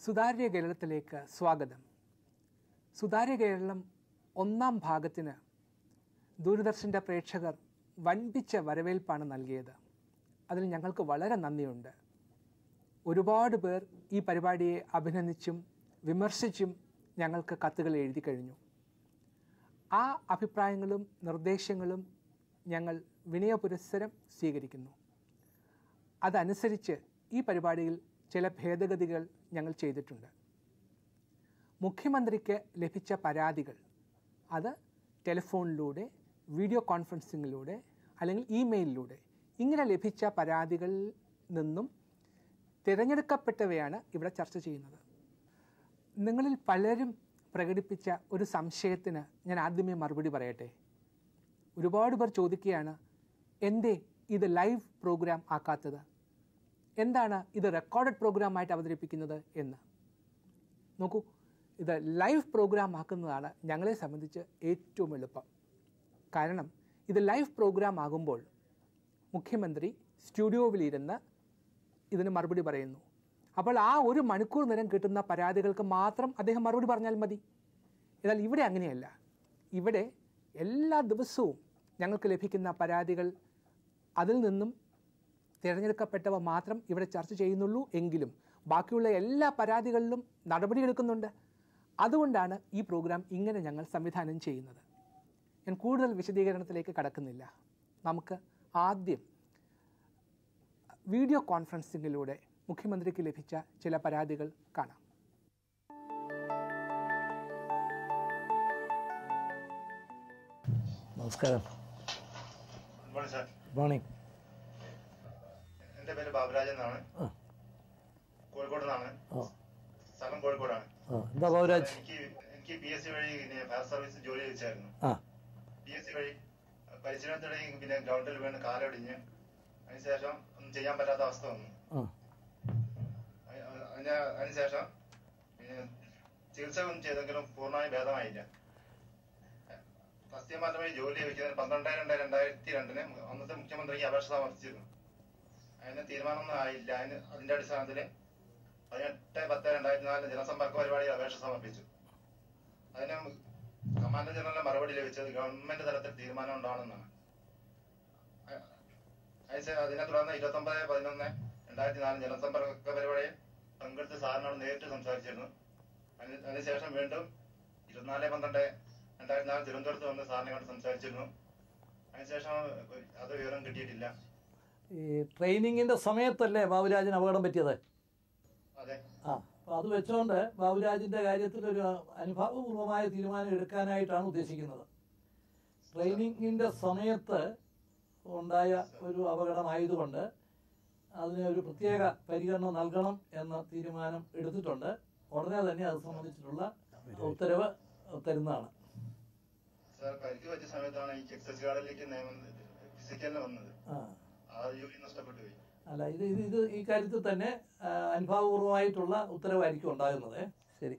സുതാര്യ കേരളത്തിലേക്ക് സ്വാഗതം സുതാര്യ കേരളം ഒന്നാം ഭാഗത്തിന് ദൂരദർശൻ്റെ പ്രേക്ഷകർ വൻപിച്ച വരവേൽപ്പാണ് നൽകിയത് അതിൽ ഞങ്ങൾക്ക് വളരെ നന്ദിയുണ്ട് ഒരുപാട് പേർ ഈ പരിപാടിയെ അഭിനന്ദിച്ചും വിമർശിച്ചും ഞങ്ങൾക്ക് കത്തുകൾ എഴുതി കഴിഞ്ഞു ആ അഭിപ്രായങ്ങളും നിർദ്ദേശങ്ങളും ഞങ്ങൾ വിനയപുരസ്സരം സ്വീകരിക്കുന്നു അതനുസരിച്ച് ഈ പരിപാടിയിൽ ചില ഭേദഗതികൾ ഞങ്ങൾ ചെയ്തിട്ടുണ്ട് മുഖ്യമന്ത്രിക്ക് ലഭിച്ച പരാതികൾ അത് ടെലിഫോണിലൂടെ വീഡിയോ കോൺഫറൻസിങ്ങിലൂടെ അല്ലെങ്കിൽ ഇമെയിലിലൂടെ ഇങ്ങനെ ലഭിച്ച പരാതികളിൽ നിന്നും തിരഞ്ഞെടുക്കപ്പെട്ടവയാണ് ഇവിടെ ചർച്ച ചെയ്യുന്നത് നിങ്ങളിൽ പലരും പ്രകടിപ്പിച്ച ഒരു സംശയത്തിന് ഞാൻ ആദ്യമേ മറുപടി പറയട്ടെ ഒരുപാട് പേർ ചോദിക്കുകയാണ് എന്തേ ഇത് ലൈവ് പ്രോഗ്രാം ആക്കാത്തത് എന്താണ് ഇത് റെക്കോർഡഡ് പ്രോഗ്രാമായിട്ട് അവതരിപ്പിക്കുന്നത് എന്ന് നോക്കൂ ഇത് ലൈവ് പ്രോഗ്രാം ആക്കുന്നതാണ് ഞങ്ങളെ സംബന്ധിച്ച് ഏറ്റവും എളുപ്പം കാരണം ഇത് ലൈവ് പ്രോഗ്രാം ആകുമ്പോൾ മുഖ്യമന്ത്രി സ്റ്റുഡിയോവിലിരുന്ന് ഇതിന് മറുപടി പറയുന്നു അപ്പോൾ ആ ഒരു മണിക്കൂർ നേരം കിട്ടുന്ന പരാതികൾക്ക് മാത്രം അദ്ദേഹം മറുപടി പറഞ്ഞാൽ മതി എന്നാൽ ഇവിടെ അങ്ങനെയല്ല ഇവിടെ എല്ലാ ദിവസവും ഞങ്ങൾക്ക് ലഭിക്കുന്ന പരാതികൾ അതിൽ നിന്നും തിരഞ്ഞെടുക്കപ്പെട്ടവ മാത്രം ഇവിടെ ചർച്ച ചെയ്യുന്നുള്ളൂ എങ്കിലും ബാക്കിയുള്ള എല്ലാ പരാതികളിലും നടപടിയെടുക്കുന്നുണ്ട് അതുകൊണ്ടാണ് ഈ പ്രോഗ്രാം ഇങ്ങനെ ഞങ്ങൾ സംവിധാനം ചെയ്യുന്നത് ഞാൻ കൂടുതൽ വിശദീകരണത്തിലേക്ക് കടക്കുന്നില്ല നമുക്ക് ആദ്യം വീഡിയോ കോൺഫറൻസിങ്ങിലൂടെ മുഖ്യമന്ത്രിക്ക് ലഭിച്ച ചില പരാതികൾ കാണാം നമസ്കാരം good morning sir good morning എൻ്റെ പേര് ബാബുരാജൻ എന്നാണ് ആ കോഴിക്കോട് നിന്നാണ് ആ സ്ഥലം കോഴിക്കോടാണ് ആ എന്താ ബാബുരാജ് എനിക്ക് എനിക്ക് പി എസ് സി വഴി പിന്നെ ഫയർ സർവീസ് ജോലി ലഭിച്ചായിരുന്നു ആ പി എസ് സി വഴി പരിശീലനത്തിനിടയിൽ പിന്നെ ഗ്രൗണ്ടിൽ വീണ് കാലൊടിഞ്ഞ് അതിനുശേഷം ഒന്നും ചെയ്യാൻ പറ്റാത്ത അവസ്ഥ വന്നു ആ അ- അതിന് അതിനുശേഷം പിന്നെ ചികിത്സ ഒന്നും ചെയ്തെങ്കിലും പൂർണ്ണമായി ഭേദമായില്ല ഫസ്റ്റ് മാറ്റം വഴി ജോലി ലഭിക്കുന്നതിന് പന്ത്രണ്ട് രണ്ട് രണ്ടായിരത്തി രണ്ടിന് അന്നത്തെ മുഖ്യമന്ത്രിക്ക് അപേക്ഷ സമർപ്പിച്ചിരുന്നു അതിന് തീരുമാനമൊന്നും ആയില്ല അതിന് അതിന്റെ അടിസ്ഥാനത്തിൽ പതിനെട്ട് പത്ത് രണ്ടായിരത്തി നാലിന് ജനസമ്പർക്ക പരിപാടിയിൽ അപേക്ഷ സമർപ്പിച്ചു അതിന് കമാൻഡർ ജനറലിന്റെ മറുപടി ലഭിച്ചത് ഗവൺമെന്റ് തലത്തിൽ തീരുമാനം ഉണ്ടാവണമെന്നാണ് അ- അതിന് അതിനെ തുടർന്ന് ഇരുപത്തി ഒമ്പത് പതിനൊന്ന് രണ്ടായിരത്തി നാല് ജനസമ്പർക്ക പരിപാടിയിൽ പങ്കെടുത്ത് സാറിനോട് നേരിട്ട് സംസാരിച്ചിരുന്നു അതിന് അതിനുശേഷം വീണ്ടും ഇരുപത്തിനാല് പന്ത്രണ്ട് രണ്ടായിരത്തി നാല് തിരുവനന്തപുരത്ത് വന്ന് സാറിനെ കണ്ട് സംസാരിച്ചിരുന്നു അതിനുശേഷം അത് വിവരം കിട്ടിയിട്ടില്ല ഈ ട്രെയിനിങ്ങിന്റെ സമയത്തല്ലേ ബാബുരാജിന് അപകടം പറ്റിയത് അതെ ആ അപ്പൊ അത് വെച്ചോണ്ട് ബാബുരാജിന്റെ കാര്യത്തിൽ ഒരു അനുഭാവപൂർവമായ തീരുമാനം എടുക്കാനായിട്ടാണ് ഉദ്ദേശിക്കുന്നത് ട്രെയിനിങ്ങിന്റെ സമയത്ത് ഉണ്ടായ ഒരു അപകടമായതുകൊണ്ട് അതിന് ഒരു പ്രത്യേക പരിഗണന നൽകണം എന്ന തീരുമാനം എടുത്തിട്ടുണ്ട് ഉടനെ തന്നെ അത് സംബന്ധിച്ചിട്ടുള്ള ഉത്തരവ് തരുന്നതാണ് സാർ പരിക്ക് പറ്റിയ സമയത്താണ് ഈ എക്സസ് ഗാർഡിലേക്ക് നിയമം ഫിസിക്കലിന് വന്നത് ആ ആ ജോലി നഷ്ടപ്പെട്ടു പോയി അല്ല ഇത് ഇത് ഇത് ഈ കാര്യത്തിൽ തന്നെ ആ, അനുഭാവപൂർവമായിട്ടുള്ള ഉത്തരവായിരിക്കും ഉണ്ടാകുന്നത് ശരി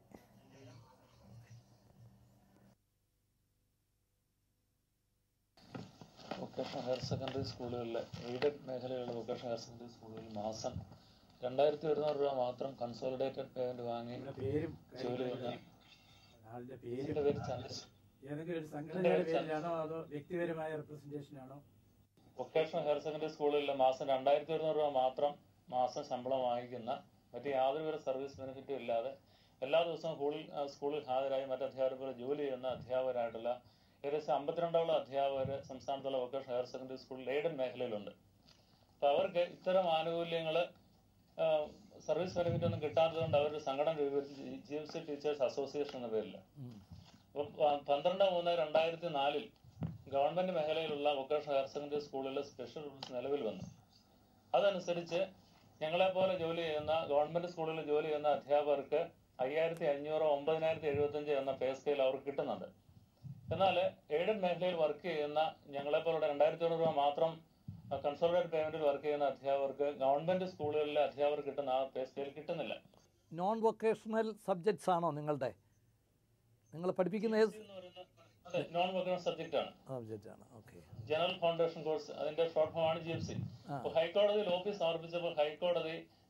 വൊക്കേഷണൽ ഹയർ സെക്കൻഡറി സ്കൂളുകളിലെ എയ്ഡഡ് മേഖലയിലുള്ള വൊക്കേഷണൽ ഹയർ സെക്കൻഡറി സ്കൂളുകളിൽ മാസം രണ്ടായിരത്തി ഒരുന്നൂറ് രൂപ മാത്രം കൺസോളിഡേറ്റഡ് പേയ്മെന്റ് വാങ്ങി പേരും ജോലി ചെയ്യുന്ന ആളുടെ പേര് ഇതിന്റെ പേര് ചന്ദ്രസ് ഏതെങ്കിലും ഒരു സംഘടനയുടെ പേരിലാണോ അതോ വ്യക്തിപരമായ റെപ്രസെന്റേഷൻ ആണോ വൊക്കേഷണൽ ഹയർ സെക്കൻഡറി സ്കൂളുകളിലെ മാസം രണ്ടായിരത്തി ഒരുന്നൂറ് രൂപ മാത്രം മാസം ശമ്പളം വാങ്ങിക്കുന്ന മറ്റ് യാതൊരുവിധ സർവീസ് ബെനിഫിറ്റും ഇല്ലാതെ എല്ലാ ദിവസവും സ്കൂളിൽ ആ, സ്കൂളിൽ ഹാജരായി മറ്റ് അധ്യാപകർ ജോലി ചെയ്യുന്ന അധ്യാപകരായിട്ടുള്ള ഏകദേശം അമ്പത്തിരണ്ടോളം അധ്യാപകർ സംസ്ഥാനത്തുള്ള വൊക്കേഷണൽ ഹയർ സെക്കൻഡറി സ്കൂളിൽ എയ്ഡഡ് മേഖലയിലുണ്ട് അപ്പൊ അവർക്ക് ഇത്തരം ആനുകൂല്യങ്ങൾ സർവീസ് ബെനിഫിറ്റ് ഒന്നും കിട്ടാത്തതുകൊണ്ട് അവരൊരു സംഘടന രൂപീകരിച്ച് G M C teachers association എന്ന പേരിൽ അപ്പം പ- പന്ത്രണ്ട് മൂന്ന് രണ്ടായിരത്തി നാലിൽ ഗവൺമെന്റ് മേഖലയിലുള്ള വൊക്കേഷണൽ ഹയർ സെക്കൻഡറി സ്കൂളിലെ സ്പെഷ്യൽ റൂൾസ് നിലവിൽ വന്നു അതനുസരിച്ച് ഞങ്ങളെ പോലെ ജോലി ചെയ്യുന്ന ഗവൺമെന്റ് സ്കൂളിൽ ജോലി ചെയ്യുന്ന അധ്യാപകർക്ക് അയ്യായിരത്തി അഞ്ഞൂറ് ഒമ്പതിനായിരത്തി എഴുപത്തഞ്ച് എന്ന പേ സ്കെയിൽ അവർക്ക് കിട്ടുന്നുണ്ട് എന്നാൽ എയ്ഡഡ് മേഖലയിൽ വർക്ക് ചെയ്യുന്ന ഞങ്ങളെ പോലുള്ള രണ്ടായിരത്തി തൊണ്ണൂറ് രൂപ മാത്രം കൺസോളിഡേറ്റ് പേയ്മെന്റിൽ വർക്ക് ചെയ്യുന്ന അധ്യാപകർക്ക് ഗവൺമെന്റ് സ്കൂളുകളിലെ അധ്യാപകർ കിട്ടുന്ന ആ പേ സ്കെയിൽ കിട്ടുന്നില്ല നോൺ വൊക്കേഷണൽ സബ്ജക്ട്സ് ആണോ നിങ്ങളുടെ നിങ്ങൾ പഠിപ്പിക്കുന്ന ഏത് എന്ന് പറയുന്ന അതെ നോൺ വൊക്കേഷണൽ സബ്ജക്റ്റ് ആണ് സബ്ജക്റ്റ് ആണ് ഓക്കെ ജനറൽ ഫൗണ്ടേഷൻ കോഴ്സ് അതിന്റെ ഷോർട്ട് ഫോം ആണ് ജി എഫ് സി അപ്പൊ ഹൈക്കോടതിയിൽ ഓഫീസ് സമർപ്പിച്ചപ്പോൾ ഹൈക്കോടതി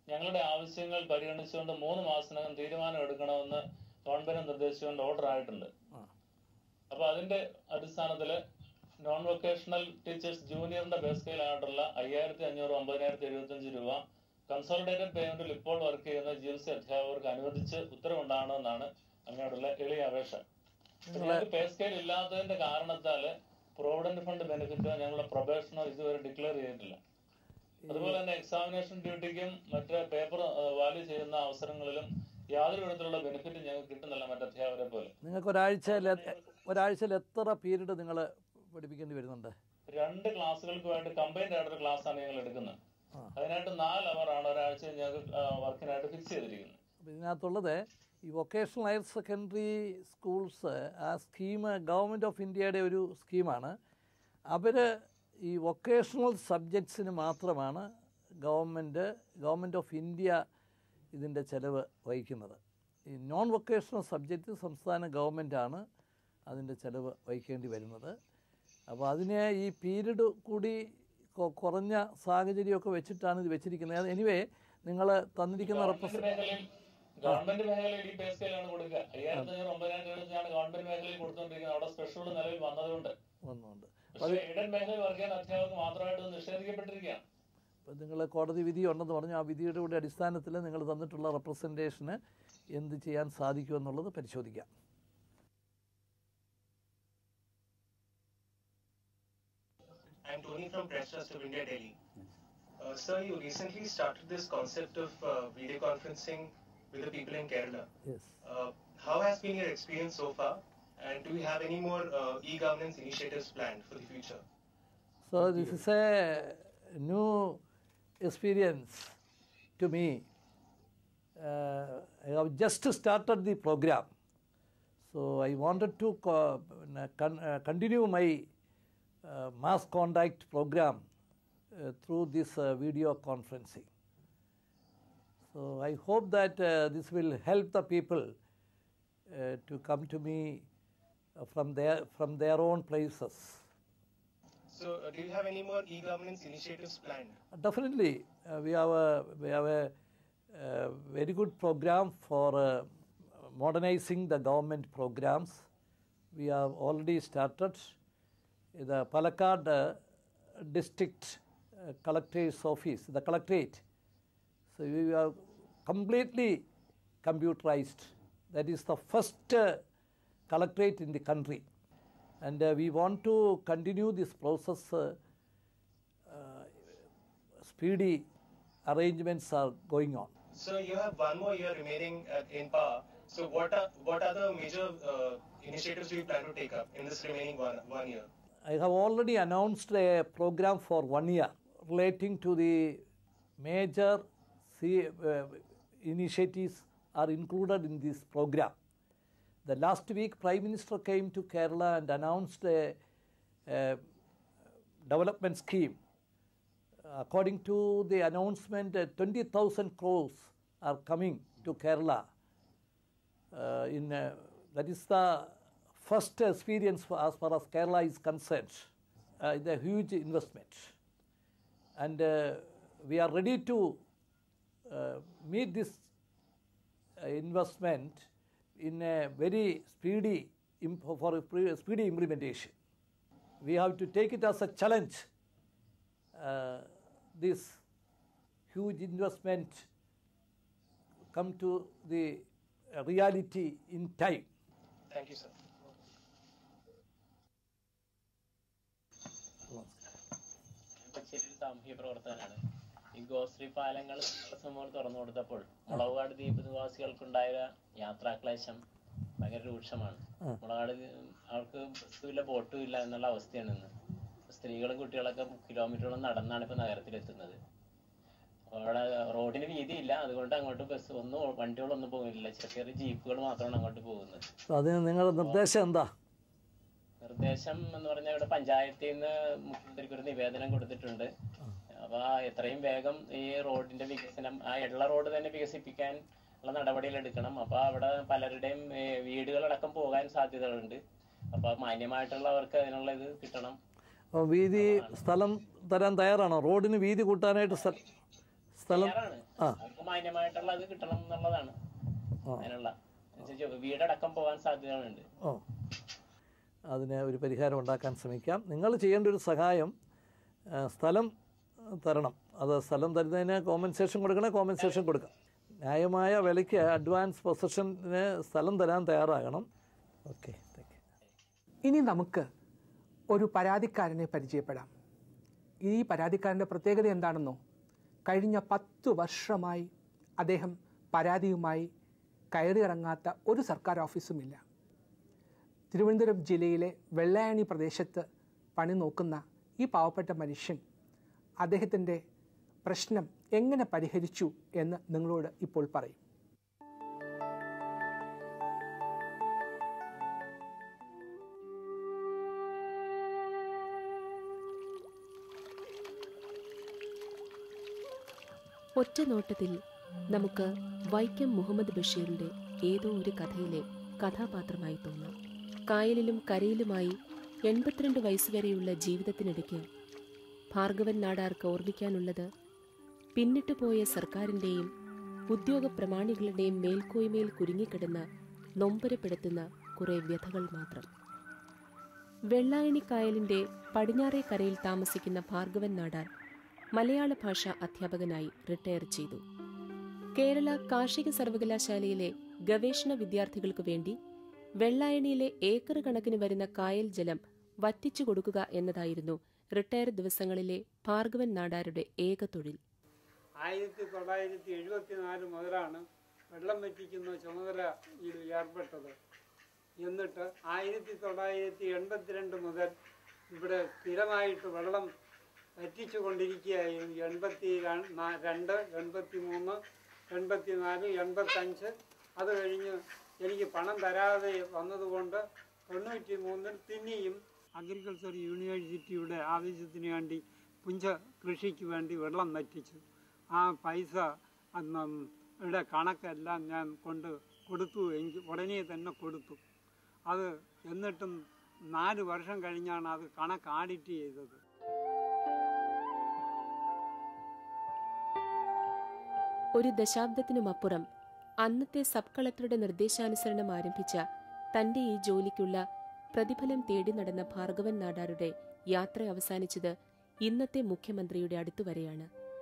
ഞങ്ങളുടെ ആവശ്യങ്ങൾ പരിഗണിച്ചുകൊണ്ട് മൂന്ന് മാസത്തിനകം തീരുമാനം എടുക്കണമെന്ന് ഗവൺമെന്റ് നിർദ്ദേശിച്ചുകൊണ്ട് ഓർഡർ ആയിട്ടുണ്ട് ആ. അപ്പൊ അതിന്റെ അടിസ്ഥാനത്തില് നോൺ വൊക്കേഷണൽ ടീച്ചേഴ്സ് ജൂനിയറിന്റെ ബേസ് സ്കെയിലായിട്ടുള്ള അയ്യായിരത്തി അഞ്ഞൂറ് ഒമ്പതിനായിരത്തി എഴുപത്തഞ്ച് രൂപ കൺസോളിഡേറ്റഡ് പേയ്മെന്റിൽ ഇപ്പോൾ വർക്ക് ചെയ്യുന്ന ജി എൽ സി അധ്യാപകർക്ക് അനുവദിച്ച് ഉത്തരവുണ്ടാകണമെന്നാണ് അങ്ങോട്ടുള്ള എളിയ അപേക്ഷ ഞങ്ങൾക്ക് പേ സ്കെയിൽ ഇല്ലാത്തതിന്റെ കാരണത്താല് പ്രോവിഡന്റ് ഫണ്ട് ബെനിഫിറ്റോ ഞങ്ങളുടെ പ്രൊബേഷനോ ഇതുവരെ ഡിക്ലെയർ ചെയ്തിട്ടില്ല അതുപോലെ തന്നെ എക്സാമിനേഷൻ ഡ്യൂട്ടിക്കും മറ്റ് പേപ്പർ വാല്യൂ ചെയ്യുന്ന അവസരങ്ങളിലും യാതൊരു വിധത്തിലുള്ള ബെനിഫിറ്റ് ഞങ്ങൾക്ക് കിട്ടുന്നില്ല മറ്റ് അധ്യാപകരെ പോലെ നിങ്ങൾക്ക് ഒരാഴ്ചയിൽ ഒരാഴ്ചയിൽ എത്ര പീരീഡ് നിങ്ങൾ പഠിപ്പിക്കേണ്ടി വരുന്നുണ്ട് രണ്ട് ക്ലാസ്സുകൾക്കുമായിട്ട് കമ്പൈൻഡ് ആയിട്ടൊരു ക്ലാസ് ആണ് ഞങ്ങൾ എടുക്കുന്നത് ആ. അതിനായിട്ട് നാല് അവർ ആണ് ഒരാഴ്ച ഞങ്ങൾക്ക് വർക്കിനായിട്ട് ഫിക്സ് ചെയ്തിരിക്കുന്നത് അപ്പോൾ ഇതിനകത്തുള്ളത് ഈ വൊക്കേഷണൽ ഹയർ സെക്കൻഡറി സ്കൂൾസ് ആ സ്കീം ഗവൺമെൻറ് ഓഫ് ഇന്ത്യയുടെ ഒരു സ്കീമാണ് അവർ ഈ വൊക്കേഷണൽ സബ്ജക്ട്സിന് മാത്രമാണ് ഗവൺമെൻറ് ഗവൺമെൻറ് ഓഫ് ഇന്ത്യ ഇതിൻ്റെ ചിലവ് വഹിക്കുന്നത് ഈ നോൺ വൊക്കേഷണൽ സബ്ജക്റ്റ് സംസ്ഥാന ഗവൺമെൻറ്റാണ് അതിൻ്റെ ചിലവ് വഹിക്കേണ്ടി വരുന്നത് അപ്പോൾ അതിനെ ഈ പീരീഡ് കൂടി കൊ- കുറഞ്ഞ സാഹചര്യമൊക്കെ വെച്ചിട്ടാണ് ഇത് വെച്ചിരിക്കുന്നത് എനിവേ നിങ്ങൾ തന്നിരിക്കുന്ന ഗവൺമെന്റ് റെപ്രസ മേഖലയിൽ ഗവൺമെന്റ് മേഖലയിൽ ഈ പേ സ്കെയിലാണ് കൊടുക്കുക അയ്യായിരത്തി അഞ്ഞൂറ് ഒമ്പതിനായിരത്തി എഴുപത്തിയാണ് ഗവൺമെന്റ് മേഖലയിൽ കൊടുത്തുകൊണ്ടിരിക്കുന്നത് അവിടെ സ്പെഷ്യൽ നിലവിൽ വന്നതുകൊണ്ട് വന്നുകൊണ്ട് പക്ഷേ എയ്ഡഡ് മേഖലയിൽ വർക്ക് ചെയ്യുന്ന അധ്യാപകർക്ക് മാത്രമായിട്ട് ഇത് നിഷേധിക്കപ്പെട്ടിരിക്കുകയാണ് അപ്പോൾ നിങ്ങൾ കോടതി വിധി ഉണ്ടെന്ന് പറഞ്ഞു ആ വിധിയുടെ കൂടെ അടിസ്ഥാനത്തിൽ നിങ്ങൾ തന്നിട്ടുള്ള റെപ്രസെൻറ്റേഷന് എന്ത് ചെയ്യാൻ സാധിക്കുമെന്നുള്ളത് പരിശോധിക്കാം I'm Tony from Press Trust of India, Delhi. Uh, sir, you recently started this concept of uh, video conferencing with the people in Kerala. Yes Uh, how has been your experience so far? And do you have any more uh, e-governance initiatives planned for the future? So this is a new experience to me. Uh, I have just started the program, so I wanted to co- con- uh, continue my uh, mass contact program uh, through this uh, video conferencing. So I hope that uh, this will help the people uh, to come to me uh, from their from their own places. So, uh, do you have any more e-governance initiatives planned? Definitely, uh, we have a we have a uh, very good program for uh, modernizing the government programs. We have already started the Palakkad uh, district uh, collector's office, the collectorate. So we are completely computerized. That is the first uh, collectorate in the country, and uh, we want to continue this process. Uh, uh, speedy arrangements are going on. So, you have one more year remaining uh, in power. So, what are what are the major uh, initiatives do you plan to take up in this remaining one, one year? I have already announced a program for one year relating to the major C- uh, initiatives are included in this program. The last week, Prime Minister came to Kerala and announced a, a development scheme. According to the announcement, uh, 20,000 crores are coming to Kerala. Uh, in uh, that is the first experience for, as far as Kerala is concerned. Uh, it's a huge investment, and uh, we are ready to uh, meet this uh, investment in a very speedy imp- for a pre- speedy implementation. We have to take it as a challenge. Uh, this huge investment come to the uh, reality in time. Thank you, sir. കൊച്ചിയിൽ ഒരു സാമൂഹ്യ പ്രവർത്തകനാണ് ഈ ഗോശ്രീ പാലങ്ങൾ സമൂഹം തുറന്നു കൊടുത്തപ്പോൾ മുളകുകാട് ദ്വീപ് നിവാസികൾക്കുണ്ടായ യാത്രാക്ലേശം ഭയങ്കര രൂക്ഷമാണ് മുളകാട് ദ്വീ- അവർക്ക് ബസ്സും ഇല്ല ബോട്ടും ഇല്ല എന്നുള്ള അവസ്ഥയാണ് ഇന്ന് സ്ത്രീകളും കുട്ടികളൊക്കെ കിലോമീറ്ററോളം നടന്നാണ് ഇപ്പൊ നഗരത്തിലെത്തുന്നത് അപ്പൊ അവിടെ റോഡിന് വീതിയില്ല അതുകൊണ്ട് അങ്ങോട്ട് ബസ് ഒന്നും വണ്ടികളൊന്നും പോകുന്നില്ല ചെറിയ ചെറിയ ജീപ്പുകൾ മാത്രമാണ് അങ്ങോട്ട് പോകുന്നത് അതിന് നിങ്ങളുടെ നിർദ്ദേശം എന്താ നിർദ്ദേശം എന്ന് പറഞ്ഞാൽ ഇവിടെ പഞ്ചായത്തിൽ നിന്ന് മുഖ്യമന്ത്രിക്ക് ഒരു നിവേദനം കൊടുത്തിട്ടുണ്ട് അപ്പൊ ആ എത്രയും വേഗം ഈ റോഡിന്റെ വികസനം ആ ഉള്ള റോഡ് തന്നെ വികസിപ്പിക്കാൻ ഉള്ള നടപടികൾ എടുക്കണം അപ്പൊ അവിടെ പലരുടെയും ഏ, വീടുകളടക്കം പോകാൻ സാധ്യതകളുണ്ട് അപ്പൊ മാന്യമായിട്ടുള്ളവർക്ക് അതിനുള്ള ഇത് കിട്ടണം അപ്പോൾ വീതി സ്ഥലം തരാൻ തയ്യാറാണോ റോഡിന് വീതി കൂട്ടാനായിട്ട് സ്ഥ- സ്ഥലം തയ്യാറാണ് ആ. അവർക്ക് മാന്യമായിട്ടുള്ള ഇത് കിട്ടണം എന്നുള്ളതാണ് ആ. അതിനുള്ള എന്നുവെച്ചാ വീടടക്കം പോകാൻ സാധ്യതകളുണ്ട് ഓ അതിന് ഒരു പരിഹാരം ഉണ്ടാക്കാൻ ശ്രമിക്കാം നിങ്ങൾ ചെയ്യേണ്ട ഒരു സഹായം ആ, സ്ഥലം തരണം അത് സ്ഥലം തരുന്നതിന് കോമ്പൻസേഷൻ കൊടുക്കണേ കോമ്പൻസേഷൻ കൊടുക്കാം ന്യായമായ വിലയ്ക്ക് അഡ്വാൻസ് പൊസഷന് സ്ഥലം തരാൻ തയ്യാറാകണം ഓക്കെ താങ്ക് യു ഇനി നമുക്ക് ഒരു പരാതിക്കാരനെ പരിചയപ്പെടാം ഈ പരാതിക്കാരൻ്റെ പ്രത്യേകത എന്താണെന്നോ കഴിഞ്ഞ പത്തു വർഷമായി അദ്ദേഹം പരാതിയുമായി കയറിയിറങ്ങാത്ത ഒരു സർക്കാർ ഓഫീസുമില്ല തിരുവനന്തപുരം ജില്ലയിലെ വെള്ളായണി പ്രദേശത്ത് പണി നോക്കുന്ന ഈ പാവപ്പെട്ട മനുഷ്യൻ അദ്ദേഹത്തിൻ്റെ പ്രശ്നം എങ്ങനെ പരിഹരിച്ചു എന്ന് നിങ്ങളോട് ഇപ്പോൾ പറയും ഒറ്റ നോട്ടത്തിൽ നമുക്ക് വൈക്കം മുഹമ്മദ് ബഷീറിന്റെ ഏതോ ഒരു കഥയിലെ കഥാപാത്രമായി തോന്നാം കായലിലും കരയിലുമായി എൺപത്തിരണ്ട് വയസ്സുവരെയുള്ള ജീവിതത്തിനിടയ്ക്ക് ഭാർഗവൻ നാടാർക്ക് ഓർമ്മിക്കാനുള്ളത് പിന്നിട്ടു പോയ സർക്കാരിന്റെയും ഉദ്യോഗ പ്രമാണികളുടെയും മേൽക്കോയ്മയിൽ കുരുങ്ങിക്കിടന്ന നൊമ്പരപ്പെടുത്തുന്ന കുറെ വ്യഥകൾ മാത്രം വെള്ളായണി കായലിന്റെ പടിഞ്ഞാറേ കരയിൽ താമസിക്കുന്ന ഭാർഗവൻ നാടാർ മലയാള ഭാഷ അധ്യാപകനായി റിട്ടയർ ചെയ്തു കേരള കാർഷിക സർവകലാശാലയിലെ ഗവേഷണ വിദ്യാർത്ഥികൾക്കു വേണ്ടി വെള്ളായണിയിലെ ഏക്കർ കണക്കിന് വരുന്ന കായൽ ജലം വറ്റിച്ചു കൊടുക്കുക എന്നതായിരുന്നു റിട്ടയർ ദിവസങ്ങളിലെ ഭാർഗവൻ നാടാരുടെ ഏക തൊഴിൽ ആയിരത്തി തൊള്ളായിരത്തി എഴുപത്തിനാല് മുതലാണ് വെള്ളം വറ്റിക്കുന്ന ചുമതലയിൽ ഏർപ്പെട്ടത് എന്നിട്ട് ആയിരത്തി തൊള്ളായിരത്തി എൺപത്തിരണ്ട് മുതൽ ഇവിടെ സ്ഥിരമായിട്ട് വെള്ളം വറ്റിച്ചു കൊണ്ടിരിക്കുകയായിരുന്നു എൺപത്തി ര- നാ- രണ്ട് എൺപത്തി മൂന്ന് എൺപത്തി നാല് എൺപത്തഞ്ച് അത് കഴിഞ്ഞ് എനിക്ക് പണം തരാതെ വന്നതുകൊണ്ട് തൊണ്ണൂറ്റി മൂന്നിൽ പിന്നെയും അഗ്രികൾച്ചർ യൂണിവേഴ്സിറ്റിയുടെ ആവശ്യത്തിന് വേണ്ടി പുഞ്ച കൃഷിക്ക് വേണ്ടി വെള്ളം വറ്റിച്ചു ആ പൈസ അന്ന് യുടെ കണക്കെല്ലാം ഞാൻ കൊണ്ട് കൊടുത്തു എനിക്ക് ഉടനെ തന്നെ കൊടുത്തു അത് എന്നിട്ടും നാല് വർഷം കഴിഞ്ഞാണ് അത് കണക്ക് ആഡിറ്റ് ചെയ്തത് ഒരു ദശാബ്ദത്തിനുമപ്പുറം അന്നത്തെ സബ് കളക്ടറുടെ നിർദ്ദേശാനുസരണം ആരംഭിച്ച തന്റെ ഈ ജോലിക്കുള്ള പ്രതിഫലം തേടി നടന്ന ഭാർഗവൻ നാടാരുടെ യാത്ര അവസാനിച്ചത് ഇന്നത്തെ മുഖ്യമന്ത്രിയുടെ അടുത്തുവരെയാണ്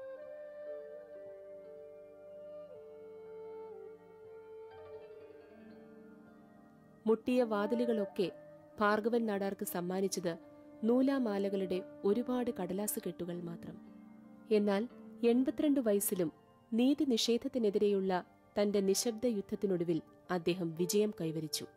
മുട്ടിയ വാതിലുകളൊക്കെ ഭാർഗവൻ നാടാർക്ക് സമ്മാനിച്ചത് നൂലാമാലകളുടെ ഒരുപാട് കടലാസ് കെട്ടുകൾ മാത്രം എന്നാൽ എൺപത്തിരണ്ട് വയസ്സിലും നീതി നിഷേധത്തിനെതിരെയുള്ള തന്റെ നിശബ്ദ യുദ്ധത്തിനൊടുവിൽ അദ്ദേഹം വിജയം കൈവരിച്ചു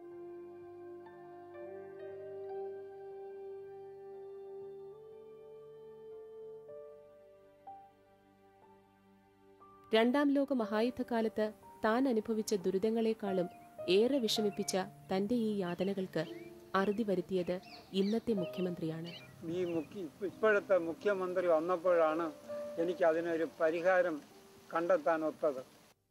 രണ്ടാം ലോക മഹായുദ്ധകാലത്ത് താൻ അനുഭവിച്ച ദുരിതങ്ങളെക്കാളും ഏറെ വിഷമിപ്പിച്ച തന്റെ ഈ യാതനകൾക്ക് അറുതി വരുത്തിയത് ഇന്നത്തെ മുഖ്യമന്ത്രിയാണ് ഈ മുഖ്യ ഇപ്പോഴത്തെ മുഖ്യമന്ത്രി വന്നപ്പോഴാണ് എനിക്ക് അതിനൊരു പരിഹാരം കണ്ടെത്താൻ ഒത്തത്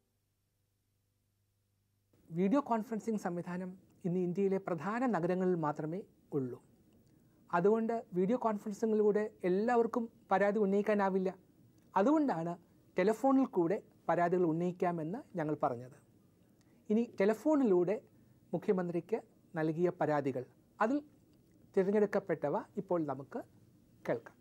വീഡിയോ കോൺഫറൻസിംഗ് സംവിധാനം ഇന്ന് ഇന്ത്യയിലെ പ്രധാന നഗരങ്ങളിൽ മാത്രമേ ഉള്ളൂ അതുകൊണ്ട് വീഡിയോ കോൺഫറൻസിങ്ങിലൂടെ എല്ലാവർക്കും പരാതി ഉന്നയിക്കാനാവില്ല അതുകൊണ്ടാണ് ടെലിഫോണിൽ കൂടെ പരാതികൾ ഉന്നയിക്കാമെന്ന് ഞങ്ങൾ പറഞ്ഞത് ഇനി ടെലിഫോണിലൂടെ മുഖ്യമന്ത്രിക്ക് നൽകിയ പരാതികൾ അതിൽ തിരഞ്ഞെടുക്കപ്പെട്ടവ ഇപ്പോൾ നമുക്ക് കേൾക്കാം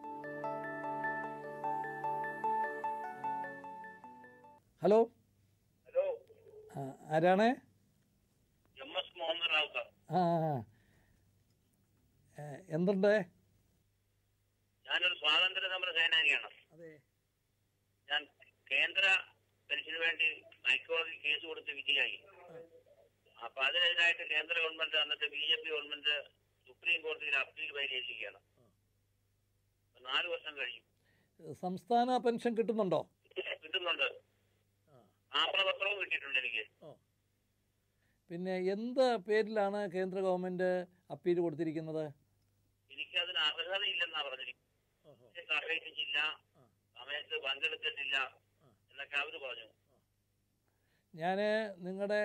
ഹലോ ആ, ആരാണ് M S Muhammad Rao sir ആ ആ. ഏ, എന്തുണ്ട് ഞാനൊരു സ്വാതന്ത്ര്യ സമര സേനാനിയാണ് അതെ ഞാൻ കേന്ദ്ര പെൻഷന് വേണ്ടി ഹൈക്കോടതി കേസ് കൊടുത്ത് വിധിയായി അപ്പൊ അതിനെതിരായിട്ട് കേന്ദ്ര ഗവൺമെന്റ് എന്നിട്ട് B J P government supreme കോടതിയിൽ അപ്പീൽ ഫയൽ ചെയ്തിരിക്കുകയാണ് അപ്പൊ നാല് വർഷം കഴിഞ്ഞു സംസ്ഥാന പെൻഷൻ കിട്ടുന്നുണ്ടോ കിട്ടുന്നുണ്ട് ആപ്രപത്രവും കിട്ടിയിട്ടുണ്ട് എനിക്ക് പിന്നെ എന്ത് പേരിലാണ് കേന്ദ്ര ഗവൺമെന്റ് അപ്പീൽ കൊടുത്തിരിക്കുന്നത് എനിക്ക് അതിന് അർഹതയില്ലെന്നാ പറഞ്ഞിരിക്കുന്നത് അപേക്ഷിച്ചില്ല സമയത്ത് പങ്കെടുത്തിട്ടില്ല എന്നൊക്കെ അവര് പറഞ്ഞു ഞാൻ നിങ്ങളുടെ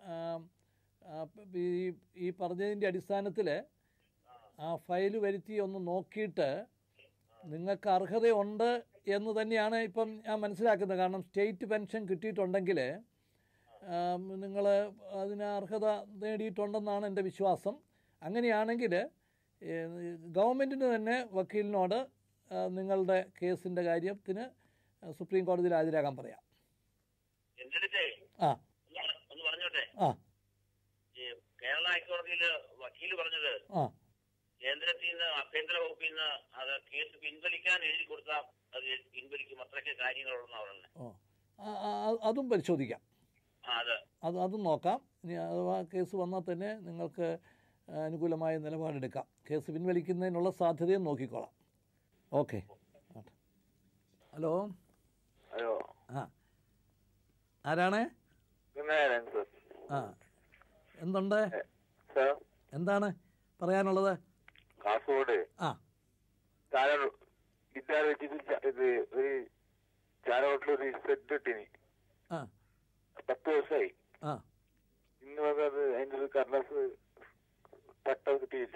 ഈ ഈ പറഞ്ഞതിൻ്റെ അടിസ്ഥാനത്തിൽ ആ ഫയൽ വരുത്തി ഒന്ന് നോക്കിയിട്ട് നിങ്ങൾക്ക് അർഹതയുണ്ട് എന്ന് തന്നെയാണ് ഇപ്പം ഞാൻ മനസ്സിലാക്കുന്നത് കാരണം സ്റ്റേറ്റ് പെൻഷൻ കിട്ടിയിട്ടുണ്ടെങ്കിൽ നിങ്ങൾ അതിന് അർഹത നേടിയിട്ടുണ്ടെന്നാണ് എൻ്റെ വിശ്വാസം അങ്ങനെയാണെങ്കിൽ ഗവൺമെൻറ്റിന് തന്നെ വക്കീലിനോട് ആ, നിങ്ങളുടെ കേസിൻ്റെ കാര്യത്തിന് സുപ്രീം കോടതിയിൽ ഹാജരാകാൻ പറയാം എന്നിട്ടേ ആ ഒന്ന് ഒന്ന് പറഞ്ഞോട്ടെ ആ ഈ കേരള ഹൈക്കോടതിയിൽ വക്കീല് പറഞ്ഞത് ആ കേന്ദ്രത്തിൽ നിന്ന് ആഭ്യന്തര വകുപ്പിൽ നിന്ന് അത് കേസ് പിൻവലിക്കാൻ എഴുതി കൊടുത്താൽ അത് പിൻവലിക്കും അത്രയ്ക്ക് കാര്യങ്ങളുള്ളതെന്ന് പറയുന്നത് ഓ ആ, ആ, അതും പരിശോധിക്കാം ആ അത് അത് അതും നോക്കാം ഇനി അഥവാ കേസ് വന്നാൽ തന്നെ നിങ്ങൾക്ക് അനുകൂലമായ നിലപാടെടുക്കാം കേസ് പിൻവലിക്കുന്നതിനുള്ള സാധ്യതയും നോക്കിക്കോളാം ഓക്കെ ഹലോ ഹലോ ആ ആരാണ് ഗുണാരായണൻ സർ ആ എന്തുണ്ട് സർ എന്താണ് പറയാനുള്ളത് കാസർഗോഡ് ആ ചാല ഇതാരെ വെച്ചിട്ട് ച- ഇത് ഒരു ചാലകോട്ടിലൊരു സെറ്റ് ഇട്ടിനി ആ പത്ത് ദിവസമായി ആ ഇന്ന് വരെ അത് അതിന്റെ ഒരു കടലാസ് പട്ട കിട്ടിയില്ല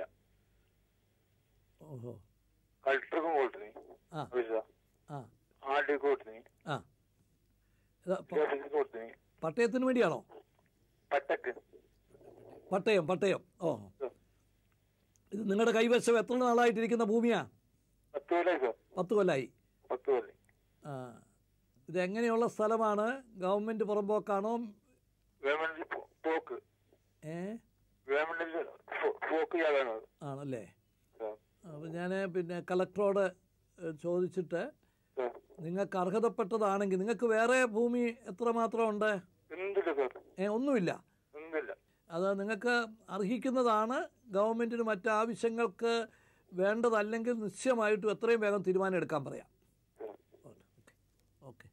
ഓഹോ കളക്ടർക്കും കൊടുത്തിനി ആ പൈസ ആ ആർ ഡി കൊടുത്തിനി ആ ഇത് പ- ഓഫീസിൽ കൊടുത്തിനി പട്ടയത്തിന് വേണ്ടിയാണോ പട്ടക്ക് പട്ടയം പട്ടയം ഓ ഇത് നിങ്ങളുടെ കൈവശം എത്ര നാളായിട്ടിരിക്കുന്ന ഭൂമിയാ പത്ത് കൊല്ലായി സർ പത്ത് കൊല്ലായി പത്ത് കൊല്ലം ആ ഇത് എങ്ങനെയുള്ള സ്ഥലമാണ് ഗവൺമെൻറ് പുറമ്പോക്കാണോ ഗവൺമെന്റ് പോക്ക് ഏ ഗവൺമെന്റ് പോക്ക് ചെയ്യാതാണ് അത് ആണല്ലേ സർ അപ്പോൾ ഞാൻ പിന്നെ കളക്ടറോട് ഏ, ചോദിച്ചിട്ട് സർ നിങ്ങൾക്ക് അർഹതപ്പെട്ടതാണെങ്കിൽ നിങ്ങൾക്ക് വേറെ ഭൂമി എത്രമാത്രം ഉണ്ട് എന്തില്ല സർ ഏ ഒന്നുമില്ല എന്തില്ല അത് നിങ്ങൾക്ക് അർഹിക്കുന്നതാണ് ഗവൺമെൻറ്റിന് മറ്റാവശ്യങ്ങൾക്ക് വേണ്ടതല്ലെങ്കിൽ നിശ്ചയമായിട്ടും എത്രയും വേഗം തീരുമാനം എടുക്കാൻ പറയാം ഓക്കെ ഓക്കെ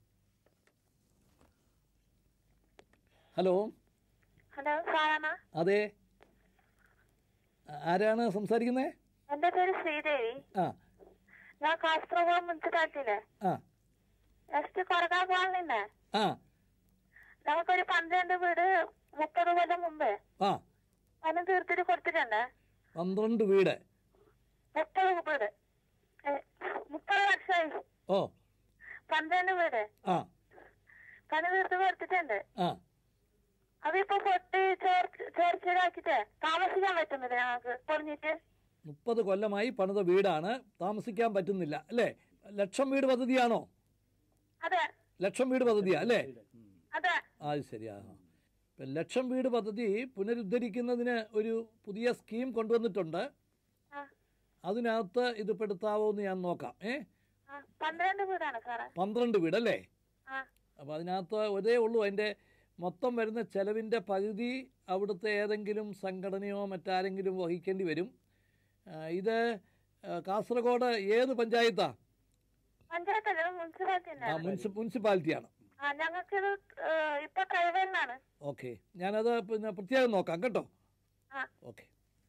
ഹലോ ഹലോ സാറാണ് അതെ ആ- ആരാണ് സംസാരിക്കുന്നത് എന്റെ പേര് ശ്രീദേവി ആ ഞാൻ കാസർഗോഡ് മുനിസിപ്പാലിറ്റിയിലെ ആ എസ് ടി കൊറകാപാളിന്നെ ആ നമുക്കൊരു പന്ത്രണ്ട് വീട് മുപ്പത് കൊല്ലം മുമ്പ് ആ പണം തീർത്തിട്ട് കൊടുത്തിട്ടുണ്ട് പന്ത്രണ്ട് വീട് മുപ്പത് വീട് ഏ, മുപ്പത് വർഷമായി ഓ പന്ത്രണ്ട് വീട് ആ പണം തീർത്ത് കൊടുത്തിട്ടുണ്ട് ആ അതിപ്പോ പൊട്ടി ചോർച്ച ചോർച്ചയിലാക്കിട്ട് താമസിക്കാൻ പറ്റുന്നില്ല ഞങ്ങൾക്ക് പൊളിഞ്ഞിട്ട് മുപ്പത് കൊല്ലമായി പണിത വീടാണ് താമസിക്കാൻ പറ്റുന്നില്ല അല്ലേ ലക്ഷം വീട് പദ്ധതിയാണോ അതെ ലക്ഷം വീട് പദ്ധതിയാ അല്ലേ അതെ ആ അത് ശരിയാ ഇപ്പം ലക്ഷം വീട് പദ്ധതി പുനരുദ്ധരിക്കുന്നതിന് ഒരു പുതിയ സ്കീം കൊണ്ടുവന്നിട്ടുണ്ട് ആ, അതിനകത്ത് ഇത് പെടുത്താവോ എന്ന് ഞാൻ നോക്കാം ഏ ആ, പന്ത്രണ്ട് വീടാണ് സാറേ പന്ത്രണ്ട് വീടല്ലേ ആ അപ്പോൾ അതിനകത്ത് ഒരേ ഉള്ളൂ അതിൻ്റെ മൊത്തം വരുന്ന ചെലവിൻ്റെ പകുതി അവിടുത്തെ ഏതെങ്കിലും സംഘടനയോ മറ്റാരെങ്കിലും വഹിക്കേണ്ടി വരും ആ, ഇത് ആ, കാസർഗോഡ് ഏത് പഞ്ചായത്താ പഞ്ചായത്തല്ല മുനിസിപ്പാലിറ്റി ആ തന്നെയാണ് മുനിസി മുനിസിപ്പാലിറ്റിയാണ് ആ ഞങ്ങൾക്കിത് ഏഹ്, ഇപ്പൊ ട്രൈബലിനാണ് ഓക്കെ ഞാനത് പിന്നെ പ്രത്യേകം നോക്കാം കേട്ടോ ആ ഓക്കെ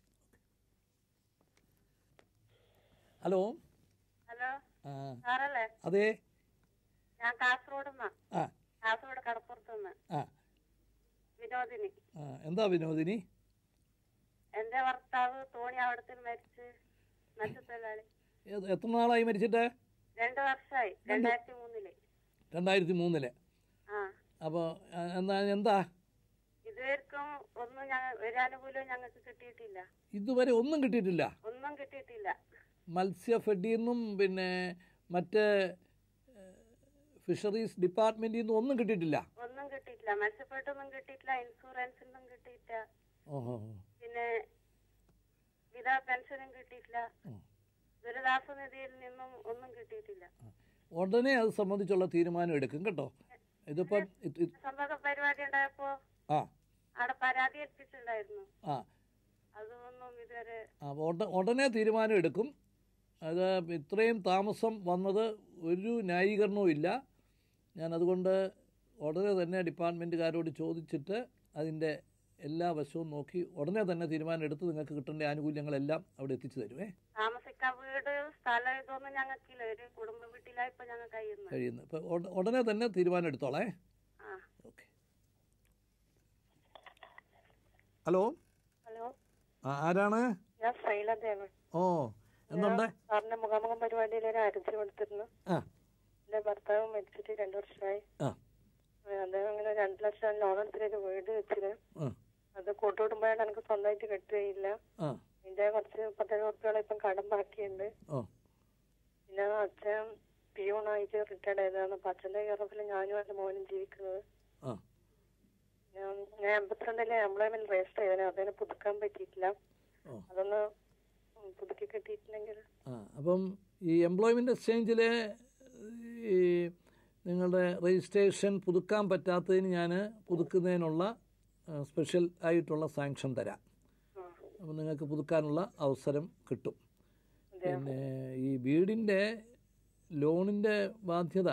ഹലോ ഹലോ ആ സാറല്ലേ അതെ ഞാൻ കാസർഗോഡ് നിന്നാ ആ കാസർഗോഡ് കടപ്പുറത്ത് നിന്ന് ആ വിനോദിനി ആ എന്താ വിനോദിനി എന്റെ ഭർത്താവ് തോണി അവിടത്തിൽ മരിച്ച് മത്സ്യത്തൊഴിലാളി ഏത്- എത്ര നാളായി മരിച്ചിട്ട് രണ്ടു വർഷമായി രണ്ടായിരത്തി മൂന്നില് രണ്ടായിരത്തി മൂന്നില് ആ അപ്പോൾ എന്താ എന്താ ഇതുവരെക്കും ഒന്നും ഞങ്ങൾ ഒരു അനുകൂലവും ഞങ്ങൾക്ക് കിട്ടിയിട്ടില്ല ഇതുവരെ ഒന്നും കിട്ടിയിട്ടില്ല ഒന്നും കിട്ടിയിട്ടില്ല മത്സ്യഫെഡിയിൽ നിന്നും പിന്നെ മറ്റ് ഫിഷറീസ് ഡിപ്പാർട്ട്മെൻറ്റിൽ നിന്നും ഒന്നും കിട്ടിയിട്ടില്ല ഒന്നും കിട്ടിയിട്ടില്ല മത്സ്യപ്പെട്ടൊന്നും കിട്ടിയിട്ടില്ല ഇൻഷുറൻസിനും കിട്ടിയിട്ടില്ല ഓഹോ പിന്നെ വിധവ പെൻഷനും കിട്ടിയിട്ടില്ല ഉം. ദുരിതാശ്വാസ നിധിയിൽ നിന്നും ഒന്നും കിട്ടിയിട്ടില്ല ഉടനെ അത് സംബന്ധിച്ചുള്ള തീരുമാനം എടുക്കും കേട്ടോ ഇതിപ്പം ഇത് ഇത് സമ്പർക്ക പരിപാടി ഉണ്ടായപ്പോ ആ അവിടെ പരാതി ഏൽപ്പിച്ചിട്ടുണ്ടായിരുന്നു ആ അതൊന്നും ഇതുവരെ ആ, ഉട- ഉടനെ തീരുമാനം എടുക്കും അത് ഇത്രയും താമസം വന്നത് ഒരു ന്യായീകരണവും ഇല്ല ഞാൻ അതുകൊണ്ട് ഉടനെ തന്നെ ഡിപ്പാർട്ട്മെൻറ്റുകാരോട് ചോദിച്ചിട്ട് അതിൻ്റെ എല്ലാ വശവും നോക്കി ഉടനെ തന്നെ തീരുമാനം എടുത്ത് നിങ്ങൾക്ക് കിട്ടേണ്ട ആനുകൂല്യങ്ങളെല്ലാം അവിടെ എത്തിച്ചു തരുമേ താമസിക്കാൻ വീട് സ്ഥലം ഇതൊന്നും ഞങ്ങൾക്കില്ല ഒരു കുടുംബ വീട്ടിലാ ഇപ്പൊ ഞങ്ങൾ കഴിയുന്നത് കഴിയുന്നത് ഇപ്പം ഉട- ഉടനെ തന്നെ തീരുമാനം എടുത്തോളേ ആ ഓക്കെ ഹലോ ഹലോ ആ, ആരാണ് ഞാൻ ശൈലദേവൻ ഓ എന്തുണ്ട് സാറിന്റെ മുഖാമുഖം പരിപാടിയിൽ ഒരു അരച്ചു കൊടുത്തിരുന്നു ആ എന്റെ ഭർത്താവ് മരിച്ചിട്ട് രണ്ടു വർഷമായി ആ ആ, അദ്ദേഹം അങ്ങനെ രണ്ടു ലക്ഷം ലോൺ എടുത്തിട്ട് വീട് വെച്ചിന് ആ അത് കൂട്ടുകുടുംബമായിട്ട് എനിക്ക് സ്വന്തമായിട്ട് കെട്ടുകയില്ല ആ എന്റെ കുറച്ച് പത്തെഴുപത് ഉറുപ്പിയോളം ഇപ്പം കടം ബാക്കിയുണ്ട് ഓ പിന്നെ അച്ഛൻ പിയൂണായിട്ട് റിട്ടയർഡ് ആയതാണ് അപ്പൊ അച്ഛന്റെ കെയറഫിൽ ഞാനും എന്റെ മോനും ജീവിക്കുന്നത് ആ ഞാൻ ഞാൻ എൺപത്തിരണ്ടിലെ എംപ്ലോയ്മെന്റ് രജിസ്റ്റർ ചെയ്തതിന് അതിനെ പുതുക്കാൻ പറ്റിയിട്ടില്ല ഓ. അതൊന്ന് പുതുക്കി കിട്ടിയിട്ടില്ലെങ്കിൽ ആ അപ്പം ഈ എംപ്ലോയ്മെൻ്റ് എക്സ്ചേഞ്ചിലെ ഈ നിങ്ങളുടെ രജിസ്ട്രേഷൻ പുതുക്കാൻ പറ്റാത്തതിന് ഞാൻ പുതുക്കുന്നതിനുള്ള ആ, സ്പെഷ്യൽ ആയിട്ടുള്ള സാങ്ഷൻ തരാം അപ്പം നിങ്ങൾക്ക് പുതുക്കാനുള്ള അവസരം കിട്ടും പിന്നെ ഈ വീടിൻ്റെ ലോണിൻ്റെ ബാധ്യത